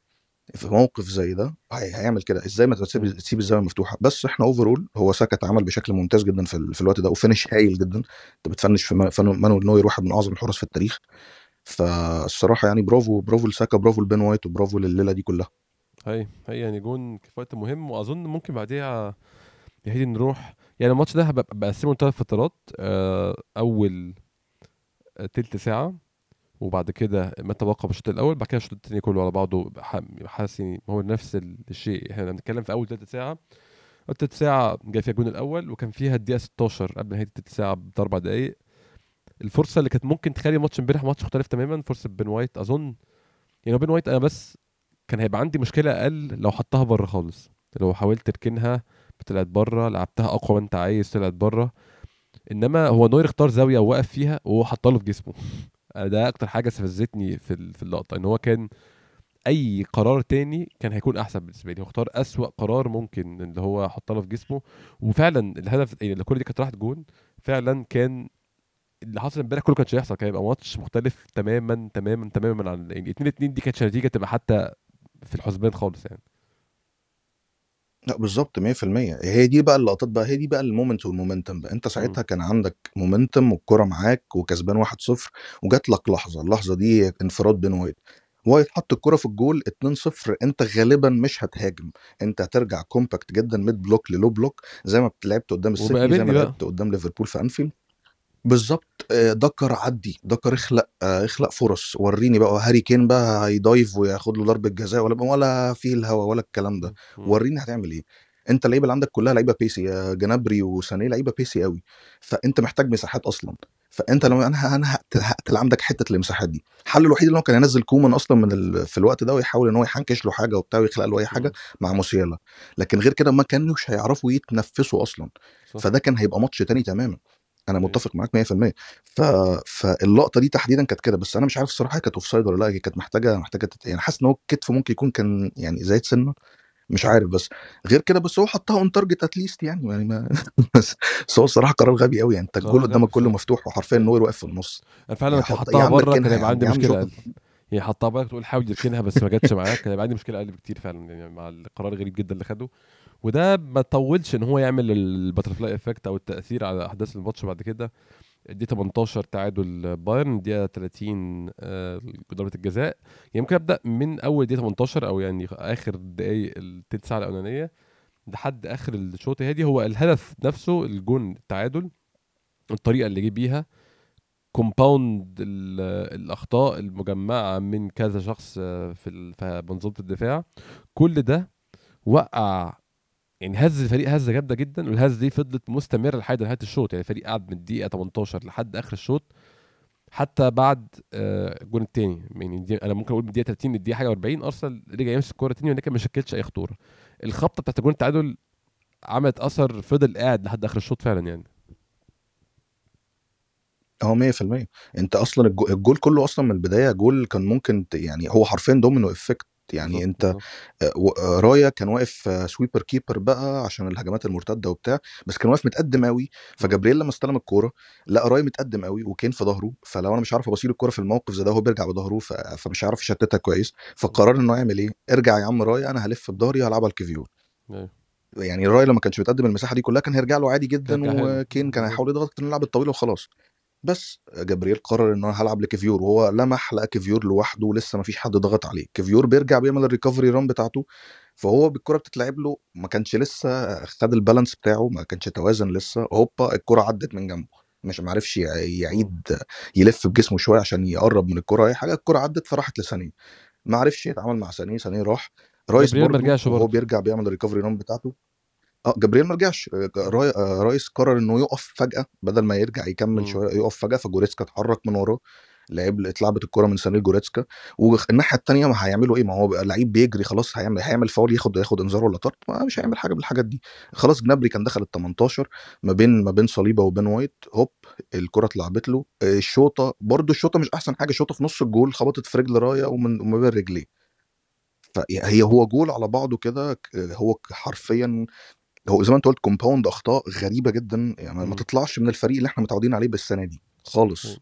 في موقف زي ده هي- هيعمل كده ازاي ما تسيب مم. تسيب الزاويه مفتوحه بس احنا اوفرول هو ساكا اتعمل بشكل ممتاز جدا في, ال- في الوقت ده وفينش هايل جدا انت بتفنش في ما- فانو- مانويل نوير واحد من اعظم الحراس في التاريخ فالصراحه يعني برافو برافو لساكا برافو لبين وايت وبرافو لليله دي كلها هي هي يعني جون في وقت مهم واظن ممكن بعديها يا هيدي نروح يعني الماتش ده هبقى بقسمه لثلاث فترات آه، اول تلت ساعه وبعد كده ما تبقى من الشوط الاول بعد كده الشوط الثاني كله على بعضه ح- حاسس يعني هو نفس الشيء احنا بنتكلم في اول تلت ساعه اول تلت ساعه جاي فيها الجون الاول وكان فيها الدقيقه 16 قبل نهايه التلت ساعه باربع دقائق الفرصه اللي كانت ممكن تخلي ماتش امبارح ماتش مختلف تماما فرصه بين وايت اظن يعني هو بين وايت انا بس كان هيبقى عندي مشكله اقل لو حطها بره خالص لو حاولت تركنها طلعت بره لعبتها اقوى ما انت عايز طلعت بره انما هو نوير اختار زاويه ووقف فيها وهو حطها له في جسمه ده اكتر حاجه استفزتني في ال- في اللقطه ان هو كان اي قرار تاني كان هيكون احسن بالنسبه لي هو اختار اسوأ قرار ممكن اللي هو حطها له في جسمه وفعلا الهدف يعني الكره دي كانت راحت جون فعلا كان اللي حصل امبارح كله كانش هيحصل كان هيبقى ماتش مختلف تماما تماما تماما عن يعني 2 2 دي كانتش نتيجه تبقى حتى في الحسبان خالص يعني لا بالظبط 100% هي دي بقى اللقطات بقى هي دي بقى المومنت والمومنتم بقى انت مم. ساعتها كان عندك مومنتم والكرة معاك وكسبان 1-0 وجات لك لحظة اللحظة دي انفراد بين وايت وايت حط الكرة في الجول 2-0 انت غالبا مش هتهاجم انت هترجع كومباكت جدا ميد بلوك للو بلوك زي ما لعبت قدام السيتي زي ومقابلني ما بقى لعبت قدام ليفربول في انفيلد بالظبط آه، دكر عدي دكر اخلق آه، اخلق فرص وريني بقى هاري كين بقى هيدايف وياخد له ضربه جزاء ولا ولا في الهوا ولا الكلام ده مم. وريني هتعمل ايه انت اللعيبه اللي عندك كلها لعيبه بيسي يا جنابري وسانيه لعيبه بيسي قوي فانت محتاج مساحات اصلا فانت مم. لما انا انا هقتل, هقتل عندك حته المساحات دي الحل الوحيد اللي هو كان ينزل كومان اصلا من ال... في الوقت ده ويحاول ان هو يحنكش له حاجه وبتاع ويخلق له اي حاجه مم. مع موسيالا لكن غير كده ما كانوش هيعرفوا يتنفسوا اصلا صح فده كان هيبقى ماتش تاني تماما انا ايوه متفق معاك 100% ف... فاللقطه دي تحديدا كانت كده بس انا مش عارف الصراحه هي كانت اوف سايد ولا لا هي كانت محتاجه محتاجه تت... يعني حاسس ان هو الكتف ممكن يكون كان يعني زايد سنه مش عارف بس غير كده بس هو حطها اون تارجت اتليست يعني يعني ما بس بس هو الصراحه قرار غبي قوي يعني انت الجول قرار قدامك غبي كله بصراحه مفتوح وحرفيا ايوه نوير واقف في النص انا فعلا يعني لو كان حط يا حطها عم بره كان اركنها يا هيبقى عم عندي يا عم مشكله شكرا اقل هي حطها بره تقول حاول يركنها بس ما جاتش معاه كان هيبقى عندي مشكله اقل بكتير فعلا يعني مع القرار الغريب جدا اللي خده وده ما طولش ان هو يعمل الباترفلاي افكت او التاثير على احداث الماتش بعد كده دي 18 تعادل بايرن دقيقه 30 آه، ضربه الجزاء يعني ممكن ابدا من اول دقيقه 18 او يعني اخر دقائق التلت ساعه الاولانيه لحد اخر الشوط هادي هو الهدف نفسه الجون التعادل الطريقه اللي جه بيها كومباوند الاخطاء المجمعه من كذا شخص آه، في ال- في منظومه الدفاع كل ده وقع يعني هز الفريق هزه جامده جدا والهزه دي فضلت مستمره لحد نهايه الشوط يعني الفريق قعد من الدقيقه 18 لحد اخر الشوط حتى بعد آه، الجون الثاني يعني دي انا ممكن اقول من الدقيقه 30 للدقيقه حاجه 40 ارسنال رجع يمسك الكوره تاني ولكن ما شكلش اي خطوره الخبطه بتاعت الجون التعادل عملت اثر فضل قاعد لحد اخر الشوط فعلا يعني اه 100% انت اصلا الجو- الجول كله اصلا من البدايه جول كان ممكن ت- يعني هو حرفيا دومينو افكت يعني بالظبط انت بالظبط آه، و- آه، رايا كان واقف آه، سويبر كيبر بقى عشان الهجمات المرتده وبتاع بس كان واقف متقدم قوي مم. فجابرييل لما استلم الكوره لقى رايا متقدم قوي وكين في ظهره فلو انا مش عارف ابصيل الكوره في الموقف زي ده هو بيرجع بظهره ف- فمش عارف يشتتها كويس فقرر انه يعمل ايه ارجع يا عم رايا انا هلف بظهري هلعبها الكيفيور ايوه يعني رايا لما كانش متقدم المساحه دي كلها كان هيرجع له عادي كان جدا كان حلو وكين كان بالظبط هيحاول يضغط كان اللعب الطويله وخلاص بس جابرييل قرر ان انا هلعب لكيفيور وهو لمح لقى كيفيور لوحده ولسه ما فيش حد ضغط عليه كيفيور بيرجع بيعمل الريكفري ران بتاعته فهو بالكره بتتلعب له ما كانش لسه خد البالانس بتاعه ما كانش توازن لسه هوبا الكره عدت من جنبه مش معرفش يع- مم. يعيد يلف بجسمه شويه عشان يقرب من الكره اي حاجه الكره عدت فراحت لسانيه ما عرفش يتعامل مع سانيه سانيه راح رايس جابرييل ما برضه رجعش وهو برضه بيرجع بيعمل الريكفري ران بتاعته اه جابرييل ما رجعش آه، مم. راي... آه، رايس قرر انه يقف فجأة بدل ما يرجع يكمل مم. شوية يقف فجأة فجوريتسكا اتحرك من وراه لعب اتلعبت الكرة من سانيل جوريتسكا والناحية التانية ما هيعملوا ايه ما هو بقى لعيب بيجري خلاص هيعمل هيعمل فاول ياخد ياخد انذار ولا طرد ما مش هيعمل حاجة بالحاجات دي خلاص جنابري كان دخل ال 18 ما بين ما بين صليبة وبين وايت هوب الكرة اتلعبت له آه، الشوطة برضو الشوطة مش احسن حاجة شوطة في نص الجول خبطت في رجل رايا ومن وما بين رجليه فهي هو جول على بعضه كده ك- هو حرفيا هو زي ما انت قلت كومباوند اخطاء غريبه جدا يعني ما مم. تطلعش من الفريق اللي احنا متعودين عليه بالسنه دي خالص مم.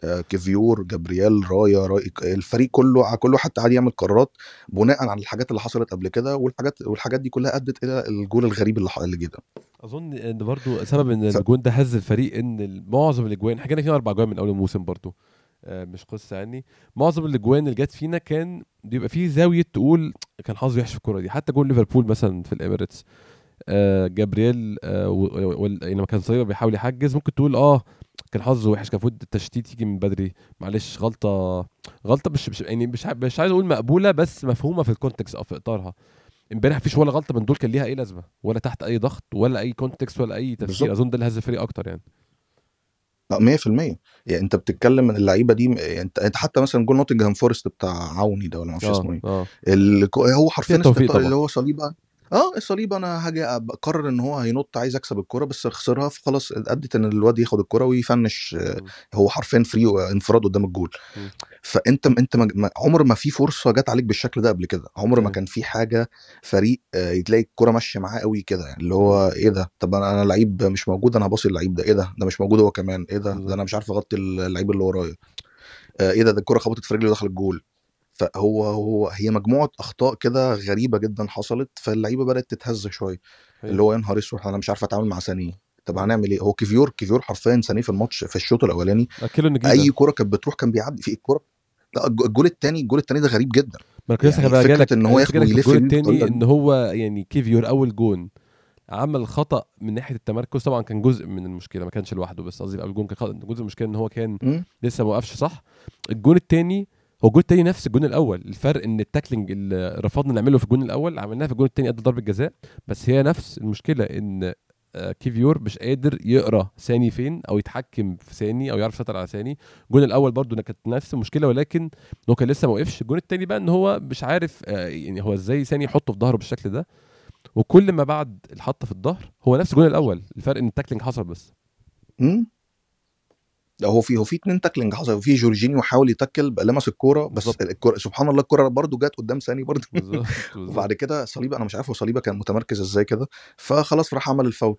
آه، كيفيور جابرييل رايا راي الفريق كله كل واحد قاعد يعمل قرارات بناء على الحاجات اللي حصلت قبل كده والحاجات والحاجات دي كلها ادت الى الجول الغريب اللي اللي جه ده اظن ان برضو سبب ان ف- الجون ده هز الفريق ان معظم الاجوان احنا جينا فينا اربع جوان من اول الموسم برضو آه، مش قصه يعني معظم الاجوان اللي جت فينا كان بيبقى فيه زاويه تقول كان حظه وحش في الكوره دي حتى جول ليفربول مثلا في الاميريتس آه جابرييل آه و- و- وال- يعني لما كان صليبه بيحاول يحجز ممكن تقول اه كان حظه وحش كان المفروض التشتيت يجي من بدري معلش غلطه غلطه مش, مش يعني مش ع- مش عايز اقول مقبوله بس مفهومه في الكونتكست او في اطارها امبارح مفيش ولا غلطه من دول كان ليها اي لازمه ولا تحت اي ضغط ولا اي كونتكست ولا اي تفسير بالظبط. اظن ده اللي هز الفريق اكتر يعني لا 100% يعني انت بتتكلم من اللعيبه دي يعني انت انت حتى مثلا جول نوتنجهام فورست بتاع عوني ده ولا ما اعرفش اسمه ايه اه الك- هو حرفيا فيها توفيق استهتار طبعا. اللي هو صليبه اه الصليبه انا هاجي اقرر ان هو هينط عايز اكسب الكرة بس خسرها فخلاص ادت ان الواد ياخد الكرة ويفنش آه، مم. هو حرفيا فري انفراد قدام الجول مم. فانت انت ما- ما- عمر ما في فرصه جت عليك بالشكل ده قبل كده عمر ما أيوة. كان في حاجه فريق آه، تلاقي الكرة ماشيه معاه قوي كده يعني اللي هو ايه ده طب انا انا لعيب مش موجود انا هباصي اللعيب ده ايه ده ده مش موجود هو كمان ايه ده ده بالظبط. انا مش عارف اغطي اللعيب اللي ورايا آه، ايه ده ده الكرة خبطت في رجلي ودخل الجول فهو هو هي مجموعه اخطاء كده غريبه جدا حصلت فاللعيبه بدات تتهز شويه أيوة. اللي هو يا نهار اسود انا مش عارف اتعامل مع ثانيه طب مم. هنعمل ايه هو كيفيور كيفيور حرفيا ثانيه في الماتش في الشوط الاولاني اكله النجيله اي كرة كانت بتروح كان بيعدي في الكرة لا الج- الجول الثاني الجول الثاني ده غريب جدا ما انا كنت لسه يعني هبقى فكرة جالك إن هو لسه ياخد جالك في ويلف الجول يمين التاني بالطريقة ان هو يعني كيفيور اول جون عمل خطا من ناحيه التمركز طبعا كان جزء من المشكله ما كانش لوحده بس قصدي اول جون كان خطأ- جزء من المشكله ان هو كان مم. لسه ما وقفش صح الجون التاني هو الجون التاني نفس الجون الاول الفرق ان التاكلينج اللي رفضنا نعمله في الجون الاول عملناه في الجون التاني قد ضربه جزاء بس هي نفس المشكله ان آه، كيفيور مش قادر يقرا ثاني فين او يتحكم في ثاني او يعرف يسيطر على ثاني الجون الاول برضو كانت نفس المشكله ولكن هو كان لسه ما وقفش الجون التاني بقى ان هو مش عارف آه، يعني هو ازاي ثاني يحطه في ظهره بالشكل ده وكل ما بعد الحطه في الظهر هو نفس الجون الاول الفرق ان التاكلينج حصل بس مم. لا هو في هو في اتنين تاكلينج حصل في جورجينيو حاول يتاكل بقى لمس الكوره بس بالظبط. الكرة سبحان الله الكوره برضو جت قدام ثاني برضو بالظبط بالظبط. وبعد كده صليبه انا مش عارف هو صليبه كان متمركز ازاي كده فخلاص راح عمل الفاول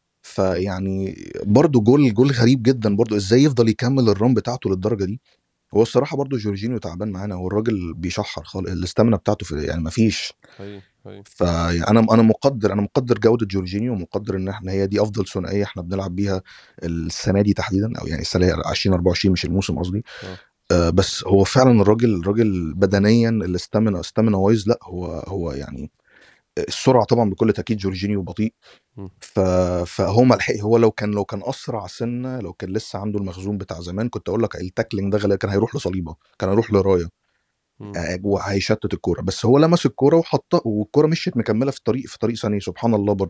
فيعني برضو جول جول غريب جدا برضو ازاي يفضل يكمل الرun بتاعته للدرجه دي هو الصراحه برضو جورجينيو تعبان معانا هو الراجل بيشحر خالص الاستامينا بتاعته في يعني ما فيش حقيقي حقيقي فانا انا مقدر انا مقدر جوده جورجينيو ومقدر ان احنا هي دي افضل ثنائيه احنا بنلعب بيها السنه دي تحديدا او يعني السنه 2024 مش الموسم قصدي آه. آه بس هو فعلا الراجل الراجل بدنيا الاستامينا استامينا وايز لا هو هو يعني السرعه طبعا بكل تاكيد جورجينيو بطيء مم. ف... فهو ملحق هو لو كان لو كان اسرع سنه لو كان لسه عنده المخزون بتاع زمان كنت اقول لك التاكلينج ده غالبا كان هيروح لصليبه كان هيروح لرايا مم. آه، وهيشتت الكوره بس هو لمس الكوره وحطها والكوره مشيت مكمله في الطريق في طريق ثاني سبحان الله برضه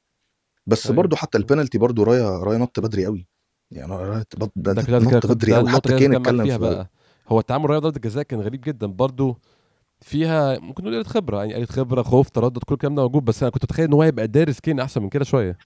بس أيوة. برضه حتى البنالتي برضه رايا رايا نط بدري قوي يعني رايا نط ده كنت عايز كده نط كنت بدري ده قوي النقطه حتى اللي كين عايز اكمل اتكلم فيها في بقى هو التعامل رياض ضربه الجزاء كان غريب جدا برضو فيها ممكن نقول قله خبره يعني قله خبره خوف تردد كل الكلام ده موجود بس انا كنت اتخيل ان هو هيبقى دارس كين احسن من كده شويه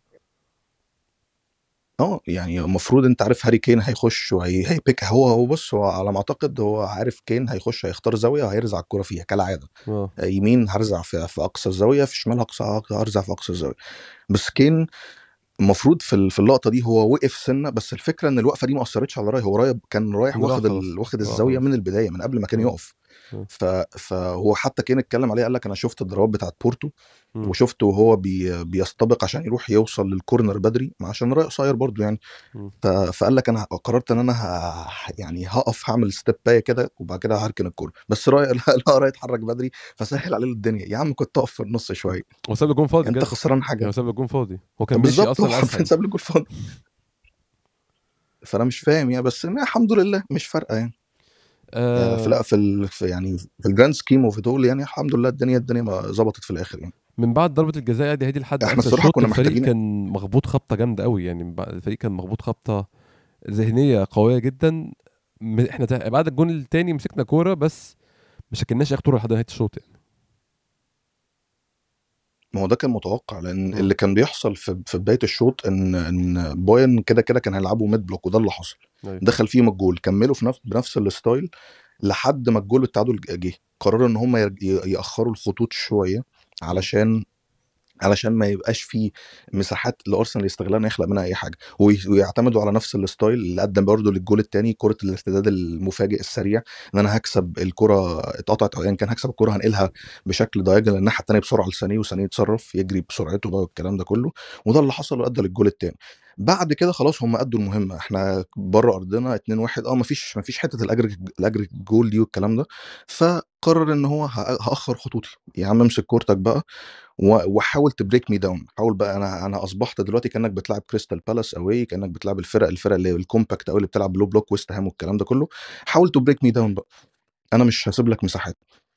اه يعني المفروض انت عارف هاري كين هيخش وهي هيبيك هو هو بص هو على ما اعتقد هو عارف كين هيخش هيختار زاويه وهيرزع الكوره فيها كالعاده اه يمين هرزع في, في اقصى الزاويه في شمال هقصى هرزع في اقصى الزاويه بس كين المفروض في ال- في اللقطه دي هو وقف سنه بس الفكره ان الوقفه دي ما اثرتش على راي هو راي كان رايح كان راح واخد خلاص. ال... واخد راح الزاويه خلاص. من البدايه من قبل ما كان آه. يقف آه. ف... فهو حتى كان اتكلم عليه قال لك انا شفت الضربات بتاعت بورتو مم. وشفته وهو بي... بيستبق عشان يروح يوصل للكورنر بدري ما عشان راي قصير برضو يعني مم. ف... فقال لك انا قررت ان انا ه... يعني هقف هعمل ستيب باي كده وبعد كده هركن الكوره بس راي لا, لا راي اتحرك بدري فسهل عليه الدنيا يا عم كنت اقف في النص شويه هو ساب له جون فاضي انت بجد خسران يعني حاجه هو ساب له جون فاضي هو كان ماشي بالظبط هو اصلا حرفيا اسهل ساب لي جول فاضي فانا مش فاهم يعني بس ما الحمد لله مش فارقه يعني يعني في آه لا في, ال... في يعني في الجراند سكيم اوف دول يعني الحمد لله الدنيا الدنيا ما ظبطت في الاخر يعني من بعد ضربه الجزاء دي هدي لحد احنا اخر الصراحه الشوط كنا الفريق محتاجين كان مخبوط خبطه جامده قوي يعني من بعد- الفريق كان مخبوط خبطه ذهنيه قويه جدا م- احنا تا- بعد الجون التاني مسكنا كوره بس ما شكلناش اي خطوره لحد نهايه الشوط يعني ما هو ده كان متوقع لان مم. اللي كان بيحصل في في بدايه الشوط ان ان بايرن كده كده كان هيلعبوا ميد بلوك وده اللي حصل أيوة. دخل فيهم الجول كملوا في نفس بنفس الستايل لحد ما الجول التعادل جه قرروا ان هم يرج- ي- ياخروا الخطوط شويه علشان علشان ما يبقاش في مساحات لارسنال يستغلها انه يخلق منها اي حاجه وي- ويعتمدوا على نفس الستايل اللي قدم برضه للجول الثاني كره الارتداد المفاجئ السريع ان انا هكسب الكره اتقطعت او ايا كان هكسب الكره هنقلها بشكل دايجنال الناحيه الثانيه بسرعه لسانيه وسانيه يتصرف يجري بسرعته بقى والكلام ده كله وده اللي حصل وادى للجول الثاني بعد كده خلاص هم ادوا المهمه احنا بره ارضنا 2 1 اه مفيش مفيش حته الاجر الاجر جول دي والكلام ده فقرر ان هو ه- هاخر خطوطي يا عم امسك كورتك بقى و- وحاول تبريك مي داون حاول بقى انا انا اصبحت دلوقتي كانك بتلعب كريستال بالاس اوي كانك بتلعب الفرق الفرق اللي هي الكومباكت او اللي بتلعب لو بلوك ويست هام والكلام ده كله حاول تبريك مي داون بقى انا مش هسيب لك مساحات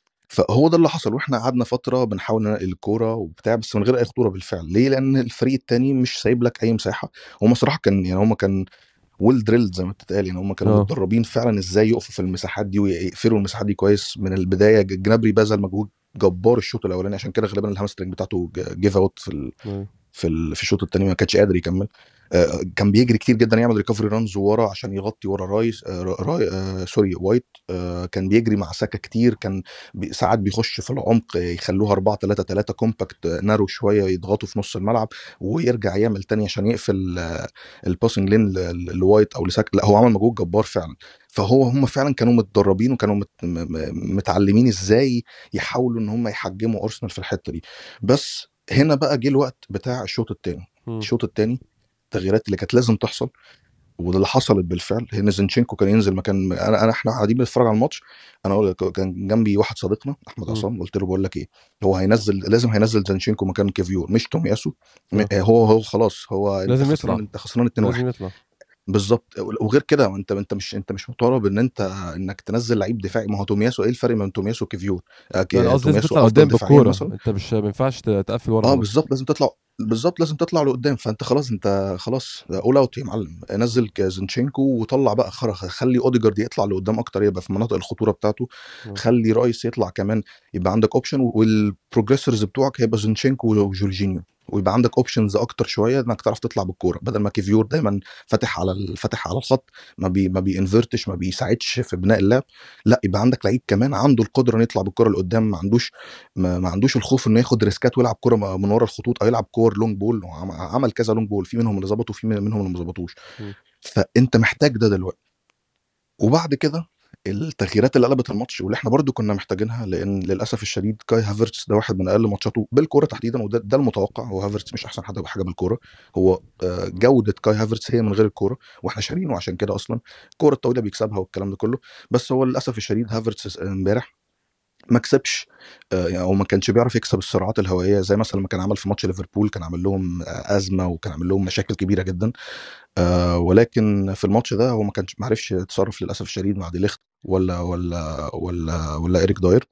فهو ده اللي حصل واحنا قعدنا فتره بنحاول ننقل الكوره وبتاع بس من غير اي خطوره بالفعل ليه لان الفريق التاني مش سايب لك اي مساحه هم صراحه كان يعني هم كان ويل دريلد زي ما بتتقال يعني هم كانوا اه متدربين فعلا ازاي يقفوا في المساحات دي ويقفلوا المساحات دي كويس من البدايه جنابري بذل مجهود جبار الشوط الاولاني عشان كده غالبا الهامسترنج بتاعته جيف اوت في ال... أيوة. في ال... في الشوط الثاني ما كانش قادر يكمل آه، كان بيجري كتير جدا يعمل ريكفري رانز ورا عشان يغطي ورا رايس آه، راي آه، سوري وايت آه، كان بيجري مع ساكا كتير كان بي... ساعات بيخش في العمق يخلوها 4 3 3 كومباكت آه، نارو شويه يضغطوا في نص الملعب ويرجع يعمل تاني عشان يقفل آه، الباسنج لين ل- ل- لوايت او لساكا لا هو عمل مجهود جبار فعلا فهو هم فعلا كانوا متدربين وكانوا مت... م- م- متعلمين ازاي يحاولوا ان هم يحجموا ارسنال في الحته دي بس هنا بقى جه الوقت بتاع الشوط الثاني مم. الشوط الثاني التغييرات اللي كانت لازم تحصل وده اللي حصلت بالفعل ان زينشينكو كان ينزل مكان انا انا احنا قاعدين بنتفرج على الماتش انا اقول لك كان جنبي واحد صديقنا احمد مم. عصام قلت له بقول لك ايه هو هينزل لازم هينزل زينشينكو مكان كيفيور مش تومياسو م- اه هو هو خلاص هو انت لازم خسران يطلع انت خسران 2 1 لازم يطلع بالظبط وغير كده انت انت مش انت مش مطالب ان انت انك تنزل لعيب دفاعي ما هو تومياسو ايه الفرق بين تومياسو وكيفيور آه، ك- لا انا قصدي لازم تومياسو تطلع افضل قدام دفاعيا بالكوره مثلا انت مش ما ينفعش ت- تقفل ورا اه خلاص بالظبط لازم تطلع بالظبط لازم تطلع لقدام فانت خلاص انت خلاص اول اوت يا معلم نزل زينشينكو وطلع بقى خرا خلي اوديجارد يطلع لقدام اكتر يبقى في مناطق الخطوره بتاعته اه خلي رايس يطلع كمان يبقى عندك اوبشن والبروجريسورز بتوعك هيبقى زينشينكو وجورجينيو ويبقى عندك اوبشنز اكتر شويه انك تعرف تطلع بالكوره بدل ما كيفيور دايما فاتح على ال- فاتح على الخط ما بي ما بينفرتش ما بيساعدش في بناء اللعب لا يبقى عندك لعيب كمان عنده القدره انه يطلع بالكره لقدام ما عندوش ما, ما عندوش الخوف انه ياخد ريسكات ويلعب كره م- من ورا الخطوط او يلعب كور لونج بول وعم- عمل كذا لونج بول في منهم اللي ظبطوا وفي منهم اللي ما ظبطوش مم. فانت محتاج ده دلوقتي وبعد كده التغييرات اللي قلبت الماتش واللي احنا برضو كنا محتاجينها لان للاسف الشديد كاي هافرتس ده واحد من اقل ماتشاته بالكوره تحديدا وده ده المتوقع هو هافرتس مش احسن حد بحاجه بالكوره هو آه، جوده كاي هافرتس هي من غير الكوره واحنا شارينه عشان كده اصلا الكوره الطويله بيكسبها والكلام ده كله بس هو للاسف الشديد هافرتس امبارح ما كسبش آه، يعني هو ما كانش بيعرف يكسب الصراعات الهوائيه زي مثلا ما كان عمل في ماتش ليفربول كان عامل لهم آه، ازمه وكان عامل لهم مشاكل كبيره جدا آه ولكن في الماتش ده هو ما كانش ما عرفش يتصرف للاسف الشديد مع دي ليخت ولا ولا ولا ولا ايريك داير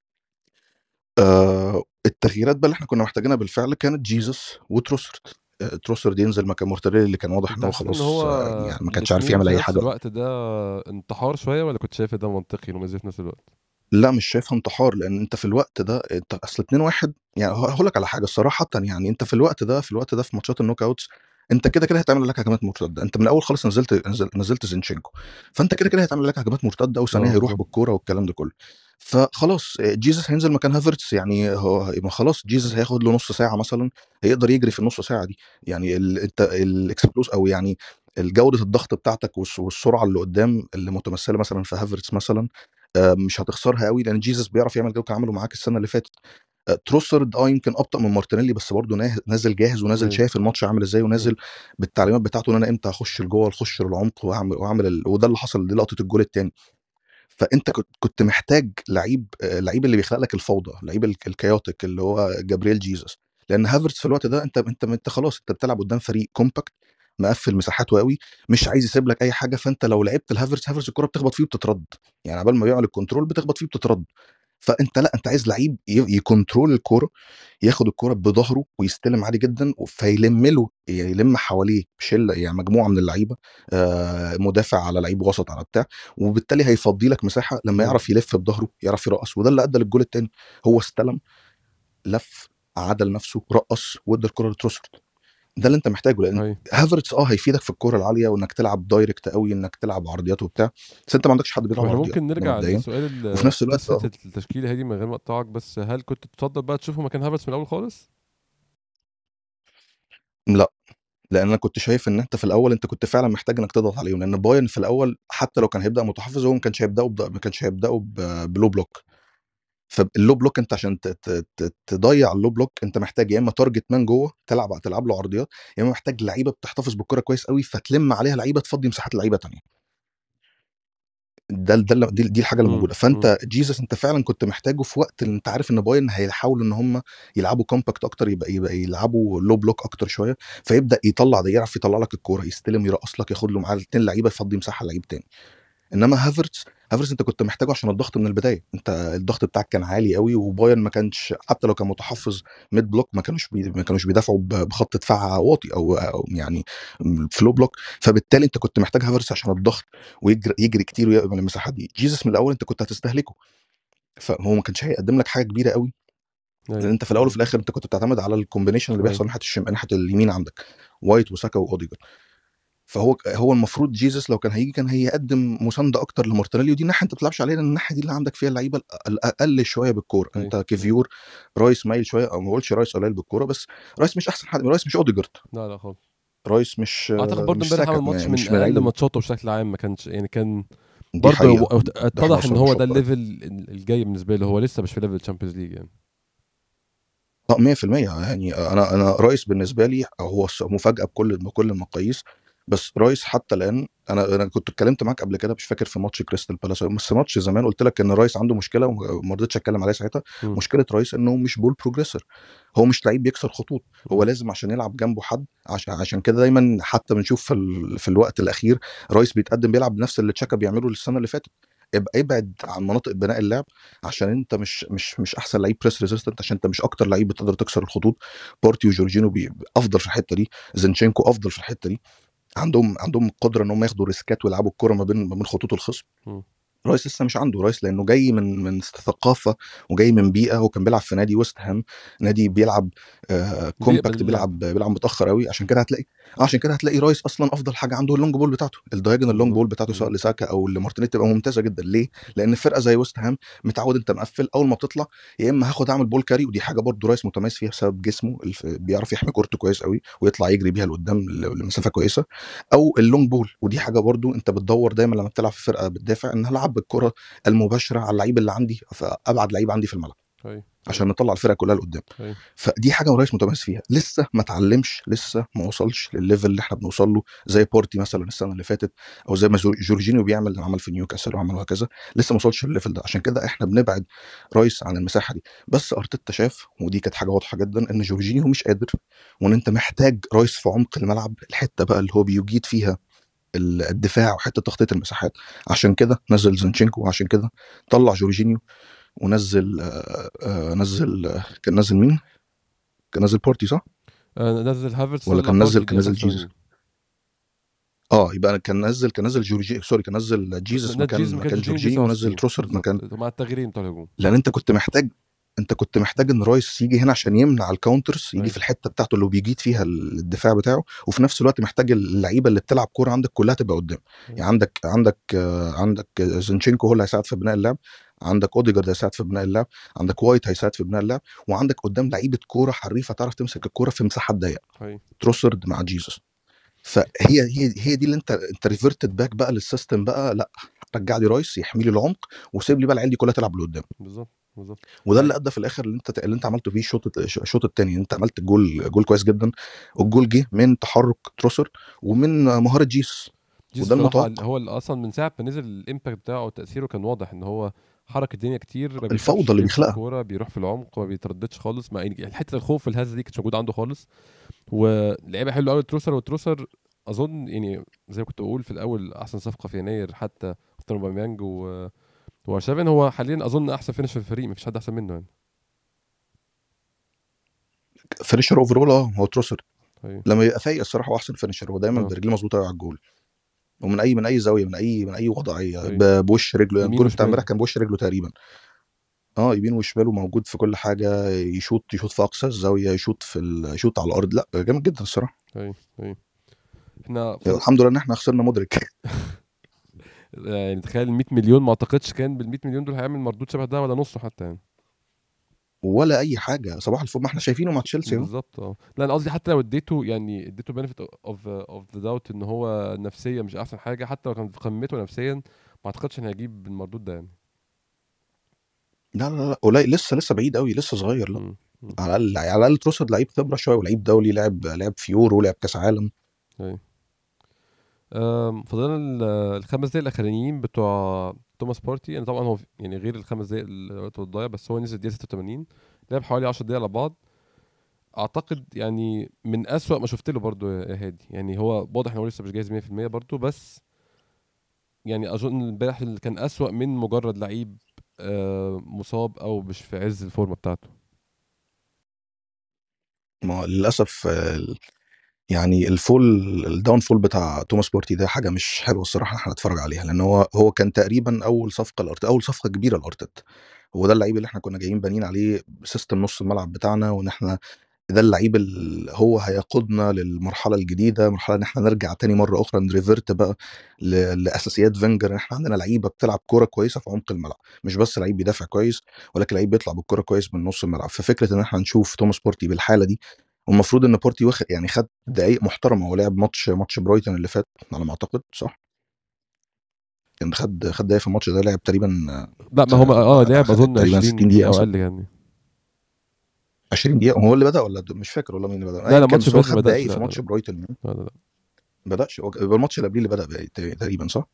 آه التغييرات بقى اللي احنا كنا محتاجينها بالفعل كانت جيزس وتروسرد آه تروسرد ينزل مكان مورتاريلي اللي كان واضح ان كنت هو حاسس ان خلاص هو آه يعني ما كانش عارف الاتنين يعمل في اي نفس حاجه الوقت ده انتحار شويه ولا كنت شايف ده منطقي انهم ينزلوا في نفس الوقت لا مش شايفها انتحار لان انت في الوقت ده انت اصل 2 1 يعني هقول لك على حاجه صراحه يعني انت في الوقت ده في الوقت ده في ماتشات النوك اوتس انت كده كده هيتعمل لك هجمات مرتده انت من الاول خالص نزلت نزل نزلت زينشينكو فانت كده كده هيتعمل لك هجمات مرتده وثانيه اه هيروح بالظبط بالكوره والكلام ده كله فخلاص جيزس هينزل مكان هافرتس يعني هو ما خلاص جيزس هياخد له نص ساعه مثلا هيقدر يجري في النص ساعه دي يعني ال- انت الاكسبلوس او يعني جوده الضغط بتاعتك والس- والسرعه اللي قدام اللي متمثله مثلا في هافرتس مثلا آه، مش هتخسرها قوي لان جيزس بيعرف يعمل جو كان عمله معاك السنه اللي فاتت آه، تروسرد اه يمكن ابطا من مارتينيلي بس برضه ناه- نازل جاهز ونازل ايوه شايف الماتش عامل ازاي مم. ونازل بالتعليمات بتاعته ان انا امتى هخش لجوه اخش للعمق واعمل واعمل ال... وده اللي حصل دي لقطه الجول الثاني فانت كنت كنت محتاج لعيب آه، لعيب اللي بيخلق لك الفوضى لعيب ال- الكيوتيك اللي هو جابرييل جيزس لان هافرتس في الوقت ده انت انت انت خلاص انت بتلعب قدام فريق كومباكت مقفل مساحاته قوي مش عايز يسيب لك اي حاجه فانت لو لعبت الهافرتس هافرتس الكره بتخبط فيه وبتترد يعني عبال ما بيعمل الكنترول بتخبط فيه وبتترد فانت لا انت عايز لعيب ي- يكنترول الكوره ياخد الكوره بظهره ويستلم عادي جدا فيلم له يلم حواليه شله يعني مجموعه من اللعيبه آه، مدافع على لعيب وسط على بتاع وبالتالي هيفضي لك مساحه لما ايوه يعرف يلف بظهره يعرف يرقص وده اللي ادى للجول الثاني هو استلم لف عدل نفسه رقص وادى الكره لتروسرد ده اللي انت محتاجه لان ايوه هافرتس اه هيفيدك في الكوره العاليه وانك تلعب دايركت قوي انك تلعب عرضيات وبتاع بس انت ما عندكش حد طب بيلعب احنا عرضيات ممكن ده نرجع مبدئيا لسؤال وفي ال- نفس الوقت قصه اه التشكيله هذه من غير ما اقطعك بس هل كنت تفضل بقى تشوفه مكان هافرتس من الاول خالص لا لان انا كنت شايف ان انت في الاول انت كنت فعلا محتاج انك تضغط عليهم لان بايرن في الاول حتى لو كان هيبدا متحفظ هو ما كانش هيبداوا بض- ما كانش هيبداوا ب- بلو بلوك فاللو بلوك انت عشان ت- ت- ت- تضيع اللو بلوك انت محتاج يا اما تارجت مان جوه تلعب تلعب له عرضيات يا اما محتاج لعيبه بتحتفظ بالكره كويس قوي فتلم عليها لعيبه تفضي مساحات لعيبه تانية ده ده اللي- دي, دي الحاجه اللي مم. موجوده فانت جيسس انت فعلا كنت محتاجه في وقت اللي انت عارف ان بايرن هيحاولوا ان هم يلعبوا كومباكت اكتر يبقى يبقى يلعبوا لو بلوك اكتر شويه فيبدا يطلع ده يعرف يطلع لك الكوره يستلم يرقص لك ياخد له معاه الاثنين لعيبه يفضي مساحه لعيب تاني انما هافرتس هافرتس انت كنت محتاجه عشان الضغط من البدايه انت الضغط بتاعك كان عالي قوي وبايرن ما كانش حتى لو كان متحفظ ميد بلوك ما كانوش بي ما كانوش بيدافعوا ب- بخط دفاع واطي او, أو يعني فلو بلوك فبالتالي انت كنت محتاج هافرتس عشان الضغط ويجري يجري كتير ويقبل المساحه دي جيسس من الاول انت كنت هتستهلكه فهو ما كانش هيقدم لك حاجه كبيره قوي لان ايوه انت في الاول وفي الاخر انت كنت بتعتمد على الكومبينيشن اللي ايوه بيحصل ناحيه الشمال ناحيه اليمين عندك وايت وساكا واوديجر فهو هو المفروض جيسس لو كان هيجي كان هيقدم مسانده اكتر لمارتينيلي ودي الناحيه انت ما بتلعبش عليها لان الناحيه دي اللي عندك فيها اللعيبه الأ- الاقل شويه بالكوره ايوه انت كيفيور رايس مايل شويه او ما بقولش رايس قليل بالكوره بس رايس مش احسن حد رايس مش اوديجارد لا لا خالص رايس مش اعتقد برضه مش امبارح ساكا عمل ماتش ما- من مش من اقل اللعيبه ماتشاته بشكل عام ما كانش يعني كان دي برضه حقيقه ده احنا اتضح ان اصلا هو مش ده واخد بالك الليفل الجاي بالنسبه له هو لسه مش في ليفل الشامبيونز ليج يعني اه 100% يعني انا انا رايس بالنسبه لي هو الص- مفاجاه بكل بكل المقاييس بس رايس حتى الان انا انا كنت اتكلمت معاك قبل كده مش فاكر في ماتش كريستال بالاس بس ماتش زمان قلت لك ان رايس عنده مشكله وما رضيتش اتكلم عليها ساعتها مم. مشكله رايس انه مش بول بروجريسور هو مش لعيب بيكسر خطوط هو مم. لازم عشان يلعب جنبه حد عشان عشان كده دايما حتى بنشوف في, ال... في الوقت الاخير رايس بيتقدم بيلعب بنفس اللي تشاكا بيعمله السنه اللي فاتت ابقى ابعد عن مناطق بناء اللعب عشان انت مش مش مش احسن لعيب بريس ريزيستنت عشان انت مش اكتر لعيب بتقدر تكسر الخطوط بارتي وجورجينو بي افضل في الحته دي زينشينكو افضل في الحته دي عندهم عندهم القدره ان هم ياخدوا ريسكات ويلعبوا الكره ما بين ما بين خطوط الخصم مم. رايس لسه مش عنده رايس لانه جاي من من ثقافه وجاي من بيئه هو كان بيلعب في نادي ويست هام نادي بيلعب آه كومباكت بيقبل بيلعب بيلعب متاخر قوي عشان كده هتلاقي آه عشان كده هتلاقي رايس اصلا افضل حاجه عنده اللونج بول بتاعته الدايجن اللونج بالظبط بول بتاعته سواء بالظبط لساكا او لمارتينيز تبقى ممتازه جدا ليه؟ لان فرقه زي ويست هام متعود انت مقفل اول ما بتطلع يا اما هاخد اعمل بول كاري ودي حاجه برضه رايس متميز فيها بسبب جسمه الف- بيعرف يحمي كورته كويس قوي ويطلع يجري بيها لقدام ل- لمسافه كويسه او اللونج بول ودي حاجه برضو انت بتدور دايما لما بتلعب في فرقه بتدافع ان هلعب بالكره المباشره على اللعيب اللي عندي فابعد لعيب عندي في الملعب ايوه ايوه عشان نطلع الفرقه كلها لقدام ايوه فدي حاجه رايس متميز فيها لسه ما اتعلمش لسه ما وصلش للليفل اللي احنا بنوصل له زي بورتي مثلا السنه اللي فاتت او زي ما جور- جورجينيو بيعمل عمل في نيوكاسل وعمل وهكذا لسه ما وصلش للليفل ده عشان كده احنا بنبعد رايس عن المساحه دي بس ارتيتا شاف ودي كانت حاجه واضحه جدا ان جورجينيو مش قادر وان انت محتاج رايس في عمق الملعب الحته بقى اللي هو بيجيد فيها ال- الدفاع وحته تخطيط المساحات عشان كده نزل زنشينكو وعشان كده طلع جورجينيو ونزل آه، آه، نزل آه، كان نزل مين؟ كان نزل بورتي صح؟ آه، نزل هافرتس ولا طلع كان نزل بارتي كان دقيقه نزل جيزس 85 اه يبقى كان نزل كان نزل جورجي سوري كان نزل جيزس نزل جيزس مكان مكان مكان جورجينيو جورجينيو ونزل 69 تروسرد مكان بالظبط مع التغييرين بتوع الهجوم لان انت كنت محتاج انت كنت محتاج ان رايس يجي هنا عشان يمنع الكاونترز يجي ايوه في الحته بتاعته اللي بيجيد فيها الدفاع بتاعه وفي نفس الوقت محتاج اللعيبه اللي بتلعب كوره عندك كلها تبقى قدام يعني ايوه عندك عندك آه، عندك زنشينكو هو اللي هيساعد في بناء اللعب عندك اوديجارد هيساعد في بناء اللعب عندك وايت هيساعد في بناء اللعب وعندك قدام لعيبه كوره حريفه تعرف تمسك الكوره في مساحات ضيقه ايوه تروسرد مع جيسوس فهي هي هي دي اللي انت انت ريفرتد باك بقى للسيستم بقى لا رجع لي رايس يحمي لي العمق وسيب لي بقى العيال دي كلها تلعب لقدام بالظبط بالظبط وده اللي يعني ادى في الاخر اللي انت اللي انت عملته فيه الشوط الشوط الثاني انت عملت جول جول كويس جدا الجول جه من تحرك تروسر ومن جيسوس مهاره جيس وده بصراحه المتوقع هو اللي اصلا من ساعه ما نزل الامباكت بتاعه وتاثيره كان واضح ان هو حرك الدنيا كتير ما الفوضى بيخافش اللي يمسك بيخلقها الكوره بيروح في العمق ما بيترددش خالص مع يعني حته الخوف والهزه دي كانتش موجوده عنده خالص ولعيبه حلو قوي تروسر وتروسر اظن يعني زي ما كنت بقول في الاول احسن صفقه في يناير حتى اختار اوباميانج و وشافن هو حاليا اظن احسن فينش في الفريق مفيش حد احسن منه يعني فينيشر اوفرول اه هو تروسر ايوه لما يبقى فايق الصراحه هو احسن فينيشر هو دايما اه برجليه مظبوطه قوي على الجول ومن اي من اي زاويه من اي من اي وضعيه ايوه ب- بوش رجله يمين الجول بتاع امبارح وشمال كان بوش رجله تقريبا اه يمين وشمال وموجود في كل حاجه يشوط يشوط في اقصى الزاويه يشوط في ال... يشوط على الارض لا جامد جدا الصراحه ايوه ايوه احنا في الحمد لله ان احنا خسرنا مدرك يعني تخيل 100 مليون ما اعتقدش كان بال 100 مليون دول هيعمل مردود شبه ده ولا نصه حتى يعني ولا اي حاجه صباح الفل ما احنا شايفينه مع تشيلسي اهو بالظبط اه لا انا قصدي حتى لو اديته يعني اديته بنفيت اوف اوف ذا داوت ان هو نفسيا مش احسن حاجه حتى لو كان في قمته نفسيا ما اعتقدش ان هيجيب المردود ده يعني لا لا لا قليل لسه لسه بعيد قوي لسه صغير لا مم. مم. على الاقل على الاقل تروسرد لعيب خبره شويه ولعيب دولي لعب لعب في يورو لعب كاس عالم أيوة. أم، فضلنا ال- الخمس دقايق الاخرانيين بتوع توماس بارتي يعني طبعا هو يعني غير الخمس دقايق الوقت الضايع بس هو نزل دقيقه 86 لعب حوالي 10 دقايق على بعض اعتقد يعني من اسوأ ما شفت له برضو يا هادي يعني هو واضح ان هو لسه مش جاهز 100% برضو بس يعني اظن امبارح اللي كان اسوأ من مجرد لعيب آه، مصاب او مش في عز الفورمه بتاعته ما هو للاسف آه، ال- يعني الفول الداون فول بتاع توماس بورتي ده حاجه مش حلوه الصراحه احنا نتفرج عليها لان هو هو كان تقريبا اول صفقه لارتيتا اول صفقه كبيره لارتيتا هو ده اللعيب اللي احنا كنا جايين بانين عليه سيستم نص الملعب بتاعنا وان احنا ده اللعيب اللي هو هيقودنا للمرحله الجديده مرحله ان احنا نرجع تاني مره اخرى نريفرت بقى ل- لاساسيات فينجر ان احنا عندنا لعيبه بتلعب كوره كويسه في عمق الملعب مش بس لعيب بيدافع كويس ولكن لعيب بيطلع بالكوره كويس من نص الملعب ففكره ان احنا نشوف توماس بورتي بالحاله دي والمفروض ان بورتي واخد يعني خد دقائق محترمه هو لعب ماتش ماتش برايتون اللي فات على ما اعتقد صح كان خد خد دقائق في الماتش ده لعب تقريبا لا ما هو اه لعب خد اظن تقريبا 20 60 دقيقة او مثلا. اقل يعني 20 دقيقه هو اللي بدا ولا د- مش فاكر والله مين اللي بدا لا، لا، أيا كان، ماتش بس هو برايتون ما خد بدأش، دقائق لا، في لا، ماتش لا. برايتون يعني. لا لا لا ما بداش هو يبقى الماتش اللي قبليه اللي بدا بقى- تقريبا صح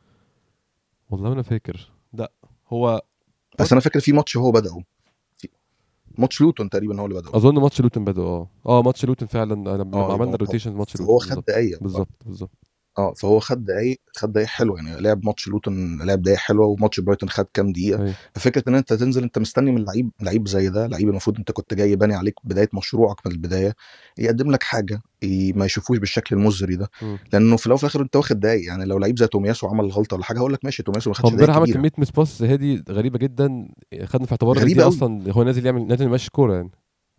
والله انا فاكر لا هو بس انا فاكر في ماتش هو بدأه في ماتش لوتون تقريبا هو اللي بدأه اظن ماتش لوتن بدا اه اه ماتش لوتن فعلا لما اه لما يبقى عملنا هو- روتيشن ماتش فهو لوتن خد بالظبط دقايق بالظبط بالظبط اه فهو خد دقايق خد دقايق حلوه يعني لعب ماتش لوتون لعب دقايق حلوه وماتش برايتون خد كام دقيقه أيوة. ففكره ان انت تنزل انت مستني من لعيب لعيب زي ده لعيب المفروض انت كنت جاي باني عليك بدايه مشروعك من البدايه يقدم لك حاجه ي- ما يشوفوش بالشكل المزري ده مم. لانه في الاول وفي الاخر انت واخد دقايق يعني لو لعيب زي تومياسو عمل غلطه ولا حاجه هقول لك ماشي تومياسو ما هو خدش امبارح دقايق عمل كبيره كميه ميس باس هادي غريبه جدا خدنا في اعتبار ان غريبة دي أوي. اصلا هو نازل يعمل نازل يمشي كوره يعني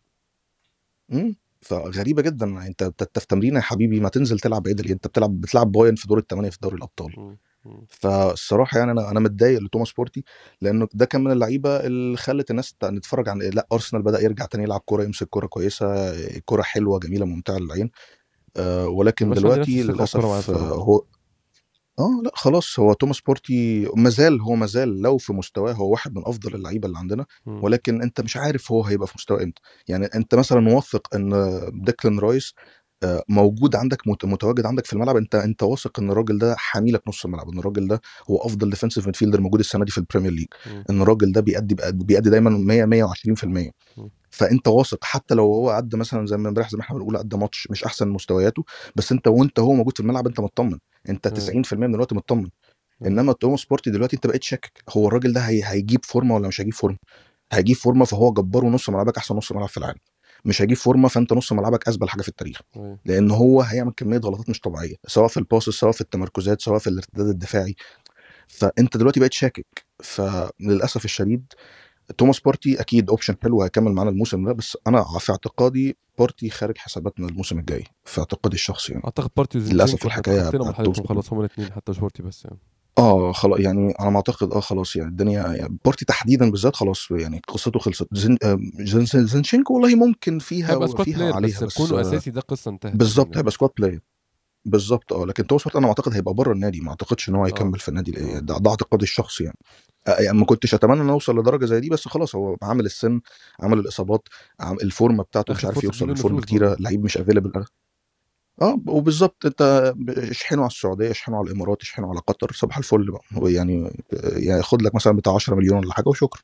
امم فغريبه جدا انت انت أنت في تمرين يا حبيبي ما تنزل تلعب عدل انت بتلعب بتلعب باين في دور الثمانيه في دوري الابطال مم. مم. فالصراحه يعني انا انا متضايق لتوماس بورتي لانه ده كان من اللعيبه اللي خلت الناس ت- نتفرج عن لا ارسنال بدا يرجع تاني يلعب كوره يمسك كوره كويسه كوره حلوه جميله ممتعه للعين آه ولكن مبقاش عندي نفس دلوقتي الثقة والكرة معاه للاسف آه بصراحة. هو اه لا خلاص هو توماس بورتي مازال هو مازال لو في مستواه هو واحد من افضل اللعيبه اللي عندنا مم. ولكن انت مش عارف هو هيبقى في مستوى امتى يعني انت مثلا موثق ان ديكلان رايس آه، موجود عندك مت- متواجد عندك في الملعب انت انت واثق ان الراجل ده حامي لك نص الملعب ان الراجل ده هو افضل ديفensive ميدفيلدر موجود السنه دي في البريمير ليج مم. ان الراجل ده بيأدي بيأدي دايما 100 120% مم. فانت واثق حتى لو هو قد مثلا زي ما امبارح زي ما احنا بنقول قد ماتش مش احسن مستوياته بس انت وانت هو موجود في الملعب انت مطمن انت أيوة. 90% من الوقت مطمن أيوة. انما توماس بورتي دلوقتي انت بقيت شاكك هو الراجل ده هي... هيجيب فورمه ولا مش هيجيب فورمه هيجيب فورمه فهو جبار ونص ملعبك احسن نص ملعب في العالم مش هيجيب فورمه فانت نص ملعبك ازبل حاجه في التاريخ أيوة. لان هو هيعمل كميه غلطات مش طبيعيه سواء في الباس سواء في التمركزات سواء في الارتداد الدفاعي فانت دلوقتي بقيت شاكك فللاسف الشديد توماس بارتي اكيد اوبشن حلو هيكمل معانا الموسم ده بس انا في اعتقادي بارتي خارج حساباتنا الموسم الجاي في اعتقادي الشخصي يعني اعتقد بارتي للأسف وزينشينكو الحكاية حطينا مرحلتهم هتوصل. خلاص هما الاثنين حتى مش بارتي بس يعني اه خلاص يعني انا ما اعتقد اه خلاص يعني الدنيا يعني بارتي تحديدا بالذات خلاص يعني قصته خلصت زين آه، زين زين- زينشينكو والله ممكن فيها هيبقى سكواد وفيها بلاير عليها بس بس كونه آه، اساسي ده قصه انتهت بالظبط يعني. هيبقى سكواد بلاير بالظبط اه لكن توماس بارتي انا ما اعتقد هيبقى بره النادي ما اعتقدش ان هو هيكمل في النادي آه. ده, ده اعتقادي الشخصي يعني آه، يعني ما كنتش اتمنى ان اوصل لدرجه زي دي بس خلاص هو عامل السن عامل الاصابات عام الفورمه بتاعته مش آخر عارف فرصة يوصل تجيب منه لفورمه فلوس كتيره برضه. لعيب مش افيلبل اه وبالظبط انت اشحنه على السعوديه اشحنه على الامارات اشحنه على قطر صباح الفل بقى هو يعني يعني خد لك مثلا بتاع 10 مليون ولا حاجه وشكرا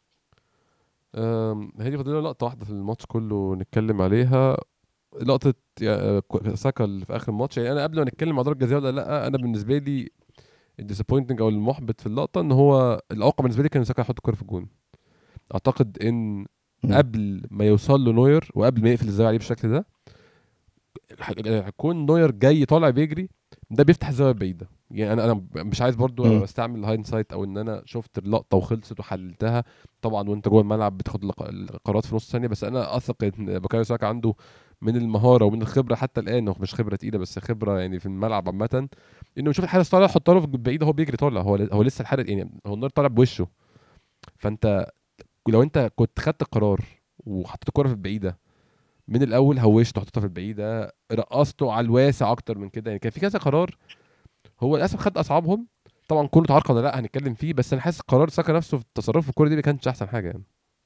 أم، هي دي فاضل لنا لقطه واحده في الماتش كله نتكلم عليها لقطه يا- كو- ساكا اللي في اخر الماتش يعني انا قبل ما نتكلم عن ضربه جزاء ولا لا انا بالنسبه لي الديسابوينتنج او المحبط في اللقطه ان هو الاوقع بالنسبه لي كان ساكا يحط الكوره في الجون اعتقد ان مم. قبل ما يوصل له نوير وقبل ما يقفل الزاويه عليه بالشكل ده ح- هيكون نوير جاي طالع بيجري ده بيفتح الزاويه البعيده يعني انا انا مش عايز برضو مم. استعمل الهايند سايت او ان انا شفت اللقطه وخلصت وحللتها طبعا وانت جوه الملعب بتاخد الق- القرارات في نص ثانيه بس انا اثق ان بكايو ساكا عنده من المهاره ومن الخبره حتى الان هو مش خبره تقيله بس خبره يعني في الملعب عامه انه يشوف الحارس طالع يحطها له في بعيد هو بيجري طالع هو هو لسه الحارس يعني هو النار طالع بوشه فانت لو انت كنت خدت القرار وحطيت الكوره في البعيده من الاول هوشته حطيتها في البعيده رقصته على الواسع اكتر من كده يعني كان في كذا قرار هو للاسف خد اصعبهم طبعا كله تعرق ولا لا هنتكلم فيه بس انا حاسس قرار ساكا نفسه في التصرف في الكوره دي ما كانش احسن حاجه يعني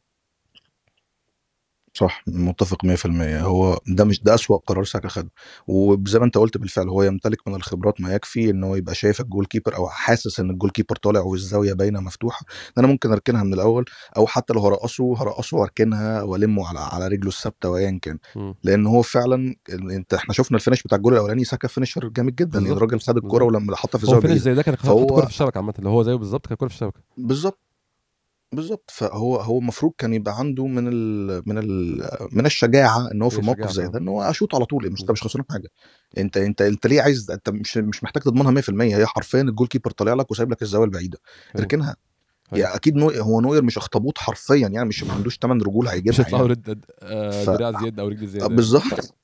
صح متفق 100% هو ده مش ده أسوأ قرار ساكا خده وزي ما انت قلت بالفعل هو يمتلك من الخبرات ما يكفي ان هو يبقى شايف الجول كيبر او حاسس ان الجول كيبر طالع والزاويه باينه مفتوحه ان انا ممكن اركنها من الاول او حتى لو هرقصه هرقصه واركنها والمه على على رجله الثابته وايا كان مم. لان هو فعلا انت احنا شفنا الفينش بتاع الجول الاولاني ساكا فينشر جامد جدا يعني بالظبط. الراجل خد الكوره بالظبط. ولما حطها في هو الزاويه فينش بعيدة. زي ده كان فهو- حاطط كوره في الشبكه عامه اللي هو زيه بالظبط كان كوره في الشبكه بالظبط بالظبط فهو هو المفروض كان يبقى عنده من ال من ال من الشجاعه ان هو في هي موقف الشجاعة زي فعلا. ده ان هو اشوط على طول مش انت مش خسران حاجه انت انت انت ليه عايز انت مش مش محتاج تضمنها 100% هي حرفيا الجول كيبر طالع لك وسايب لك الزاويه البعيده أيوة. اركنها أيوة. يعني اكيد نوير هو نوير مش اخطبوط حرفيا يعني مش ما عندوش 8 رجول مش هيجيبها هيطلعوا يعني رد آه، ف- دراع زياده او رجل زياده بالظبط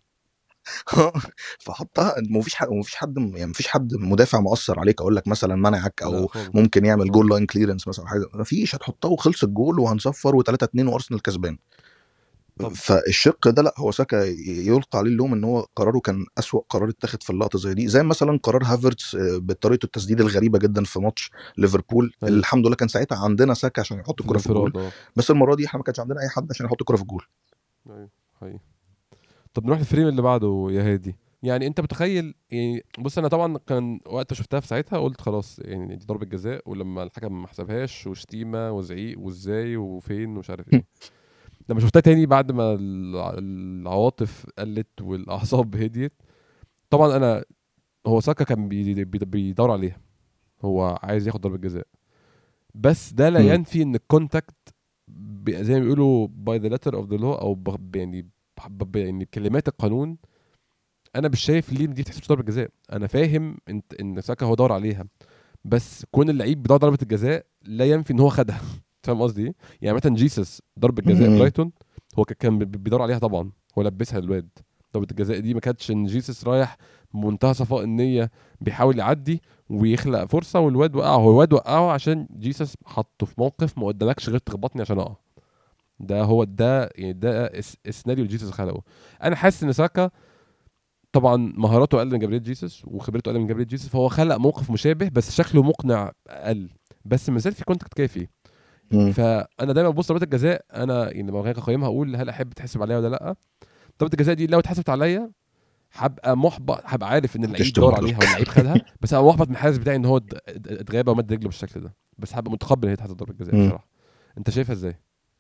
فحطها مفيش حد مفيش حد يعني مفيش حد مدافع مؤثر عليك اقول لك مثلا منعك لا او خالص. ممكن يعمل جول لاين كليرنس مثلا حاجه مفيش هتحطها وخلص الجول وهنصفر و3 2 وارسنال كسبان طب. فالشق ده لا هو ساكا ي- يلقى عليه اللوم ان هو قراره كان اسوأ قرار اتخذ في اللقطه زي دي زي مثلا قرار هافرتس آه، بطريقه التسديد الغريبه جدا في ماتش ليفربول أيوة. اللي الحمد لله كان ساعتها عندنا ساكا عشان يحط الكره في الجول الانفراد اه بس المره دي احنا ما كانش عندنا اي حد عشان يحط الكره في الجول ايوه حقيقي طب نروح للفريم اللي بعده يا هادي يعني انت متخيل يعني بص انا طبعا كان وقت شفتها في ساعتها قلت خلاص يعني دي ضربه جزاء ولما الحكم ما حسبهاش وشتيمه وزعيق وازاي وفين ومش عارف ايه لما شفتها تاني بعد ما الع- العواطف قلت والاعصاب هديت طبعا انا هو ساكا كان بي- بي- بيدور عليها هو عايز ياخد ضربه جزاء بس ده لا مم. ينفي ان الكونتاكت ب- زي ما بيقولوا باي ذا letter اوف ذا لو او ب- يعني ب- ب- يعني بكلمات القانون انا مش شايف ليه دي تحسب ضربه جزاء انا فاهم انت ان ساكا هو دور عليها بس كون اللعيب بيدور ضربه الجزاء لا ينفي ان هو خدها فاهم قصدي ايه؟ يعني مثلا جيسس ضربه جزاء مم. برايتون هو ك- كان بي- بيدور عليها طبعا هو لبسها للواد ضربه الجزاء دي ما كانتش ان جيسس رايح بمنتهى صفاء النية بيحاول يعدي ويخلق فرصة والواد وقعه هو الواد وقعه عشان جيسس حطه في موقف ما قدامكش غير تخبطني عشان اقع ده هو ده يعني ده الس- السيناريو اللي جيسس خلقه انا حاسس ان ساكا طبعا مهاراته اقل من جابريل جيسس وخبرته اقل من جابريل جيسس فهو خلق موقف مشابه بس شكله مقنع اقل بس ما زال في كونتاكت كافي مم. فانا دايما ببص ضربات الجزاء انا يعني لما اجي اقيمها اقول هل احب تحسب عليا ولا لا ضربه الجزاء دي لو اتحسبت عليا هبقى محبط هبقى عارف ان اللعيب تشتم دور برضه. عليها واللعيب خدها بس هبقى محبط من الحارس بتاعي ان هو ات- ات- اتغاب ومد رجله بالشكل ده بس هبقى متقبل ان هي تحسب ضربه جزاء مم. بصراحه انت شايفها ازاي؟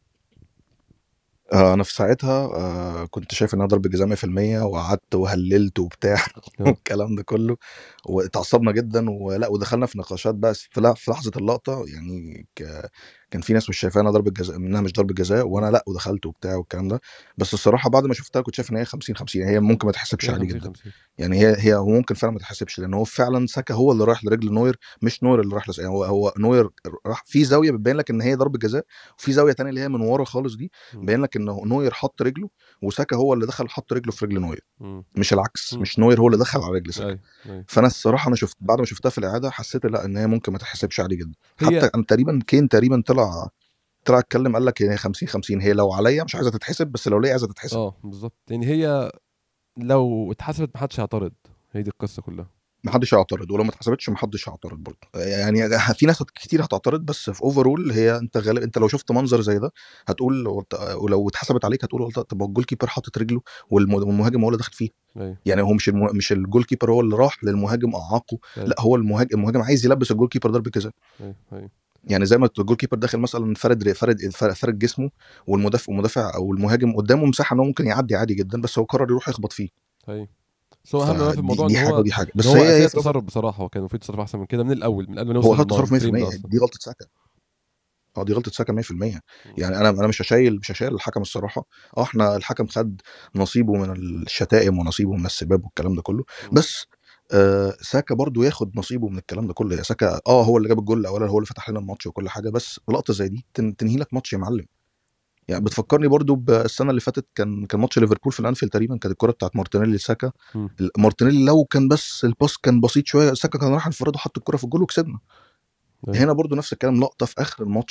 آه، انا في ساعتها آه، كنت شايف انها ضربه جزاء 100% وقعدت وهللت وبتاع والكلام ده كله واتعصبنا جدا ولا ودخلنا في نقاشات بقى في لا- في لحظه اللقطه يعني ك... كان في ناس مش شايفاها انها ضربه جزاء انها مش ضربه جزاء وانا لا ودخلت وبتاع والكلام ده بس الصراحه بعد ما شفتها كنت شايف ان هي 50 50 هي ممكن ما تحسبش عادي 50 جدا 50 يعني هي هي هو ممكن فعلا ما تحسبش لان هو فعلا ساكا هو اللي رايح لرجل نوير مش نوير اللي راح لس... يعني هو هو نوير راح في زاويه بتبين لك ان هي ضربه جزاء وفي زاويه تانية اللي هي من ورا خالص دي مم. باين لك ان نوير حط رجله وساكا هو اللي دخل حط رجله في رجل نوير مم. مش العكس مم. مش نوير هو اللي دخل على رجل ساكا ايوه ايوه فانا الصراحه انا شفت بعد ما شفتها في الاعاده حسيت لا ان هي ممكن ما تحسبش عادي جدا هي- حتى انا تقريبا كين تقريبا طلع طلع اتكلم قال لك هي 50 50 هي لو عليا مش عايزه تتحسب بس لو ليا عايزه تتحسب اه بالظبط يعني هي لو اتحسبت محدش هيعترض هي دي القصه كلها محدش هيعترض ولو ما اتحسبتش محدش هيعترض برضه يعني في ناس كتير هتعترض بس في اوفرول هي انت غالب انت لو شفت منظر زي ده هتقول ولو اتحسبت عليك هتقول طب هو الجول كيبر حاطط رجله والم- والمهاجم هو اللي دخل فيه ايوه يعني هو مش المه... مش الجول كيبر هو اللي راح للمهاجم اعاقه أيوة. لا هو المهاجم المهاجم عايز يلبس الجول كيبر ضربه جزاء ايوه ايوه يعني زي ما الجول كيبر داخل مثلا فرد فرد فرد جسمه والمدافع المدافع او المهاجم قدامه مساحه ان هو ممكن يعدي عادي جدا بس هو قرر يروح يخبط فيه ايوه بس هو اهم ما في فدي- الموضوع دي ان حاجه هو ودي حاجه بس بس هو هي هي اساس تصرف بصراحه هو كان المفروض يتصرف احسن من كده من الاول من قبل ما هو نوصل غلط تصرف للفريم ده 100% اصلا دي غلطه ساكا اه دي غلطه ساكا 100% يعني انا انا مش هشايل مش هشايل الحكم الصراحه اه احنا الحكم خد نصيبه من الشتائم ونصيبه من السباب والكلام ده كله مم. بس آه ساكا برضو ياخد نصيبه من الكلام ده كله يا ساكا اه هو اللي جاب الجول الاولاني هو اللي فتح لنا الماتش وكل حاجه بس لقطه زي دي تن- تنهي لك ماتش يا معلم يعني بتفكرني برضو بالسنه اللي فاتت كان كان ماتش ليفربول في الانفيلد تقريبا كانت الكره بتاعت مارتينيلي لساكا مم. مارتينيلي لو كان بس الباس كان بسيط شويه ساكا كان راح انفراد وحط الكره في الجول وكسبنا أيوة. هنا برضو نفس الكلام لقطه في اخر الماتش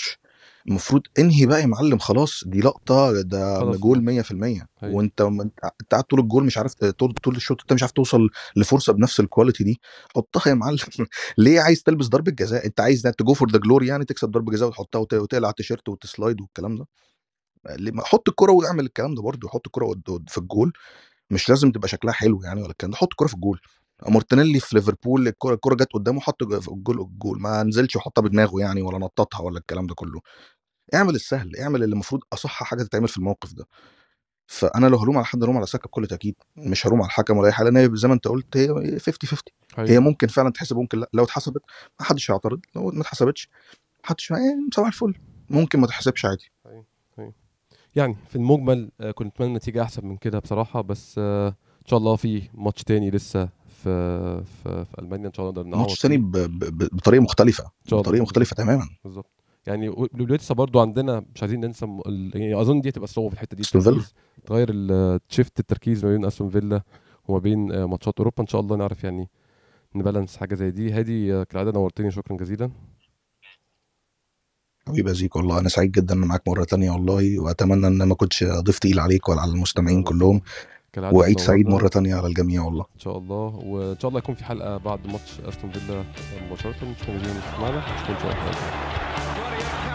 المفروض انهي بقى يا معلم خلاص دي لقطه ده خلاص. جول 100% أيوة. وانت انت قاعد طول الجول مش عارف طول طول الشوط انت مش عارف توصل لفرصه بنفس الكواليتي دي حطها يا معلم ليه عايز تلبس ضربه جزاء انت عايز تجو فور ذا جلوري يعني تكسب ضربه جزاء وتحطها وت- وتقلع التيشيرت وتسلايد والكلام ده ليه ما- حط الكرة واعمل الكلام ده برضه حط الكرة قد- قد- في الجول مش لازم تبقى شكلها حلو يعني ولا الكلام ده حط الكرة في الجول مارتينيلي في ليفربول الكرة الكرة جت قدامه حط ج- في الجول الجول ما نزلش وحطها بدماغه يعني ولا نططها ولا الكلام ده كله اعمل السهل اعمل اللي المفروض اصح حاجه تتعمل في الموقف ده فانا لو هلوم على حد هلوم على ساكا بكل تاكيد مش هلوم على الحكم ولا اي حاجه لان هي زي ما انت قلت هي 50 50 أيوة. هي ممكن فعلا تحسب ممكن لا لو اتحسبت ما حدش هيعترض لو ما اتحسبتش ما حدش يعني صباح الفل ممكن ما تحسبش عادي يعني في المجمل آه، كنت اتمنى نتيجه احسن من كده بصراحه بس آه، ان شاء الله في ماتش تاني لسه في في, في المانيا ان شاء الله نقدر نعوض ماتش تاني فيه. ب- ب- ب- بطريقه مختلفه شاء الله. بطريقه مختلفه تماما بالظبط يعني و- لسه برضو عندنا مش عايزين ننسى م- ال- يعني اظن دي هتبقى صعوبه في الحته دي أستون فيلا. التركيز. تغير ال- تشيفت التركيز ما بين استون فيلا وما بين آه، ماتشات اوروبا ان شاء الله نعرف يعني نبالانس حاجه زي دي هادي آه، كالعاده نورتني شكرا جزيلا حبيبي يا زيك والله انا سعيد جدا ان معاك مره تانية والله واتمنى ان ما كنتش ضيف تقيل عليك ولا على المستمعين كلهم كالعاده وعيد سعيد تنورنا. مره تانية على الجميع والله ان شاء الله وان شاء الله يكون في حلقه بعد ماتش استون فيلا مباشره شكرا جزيلا معنا نشوفكم ان شاء الله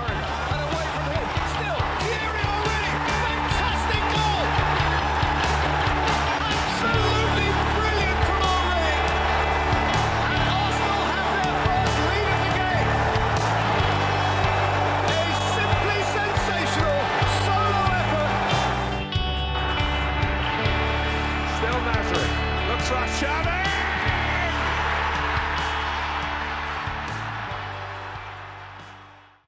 Absolutely brilliant from Henri. And Arsenal have their first lead of the game. A simply sensational solo effort. Still Nazareth. Looks like Xavi.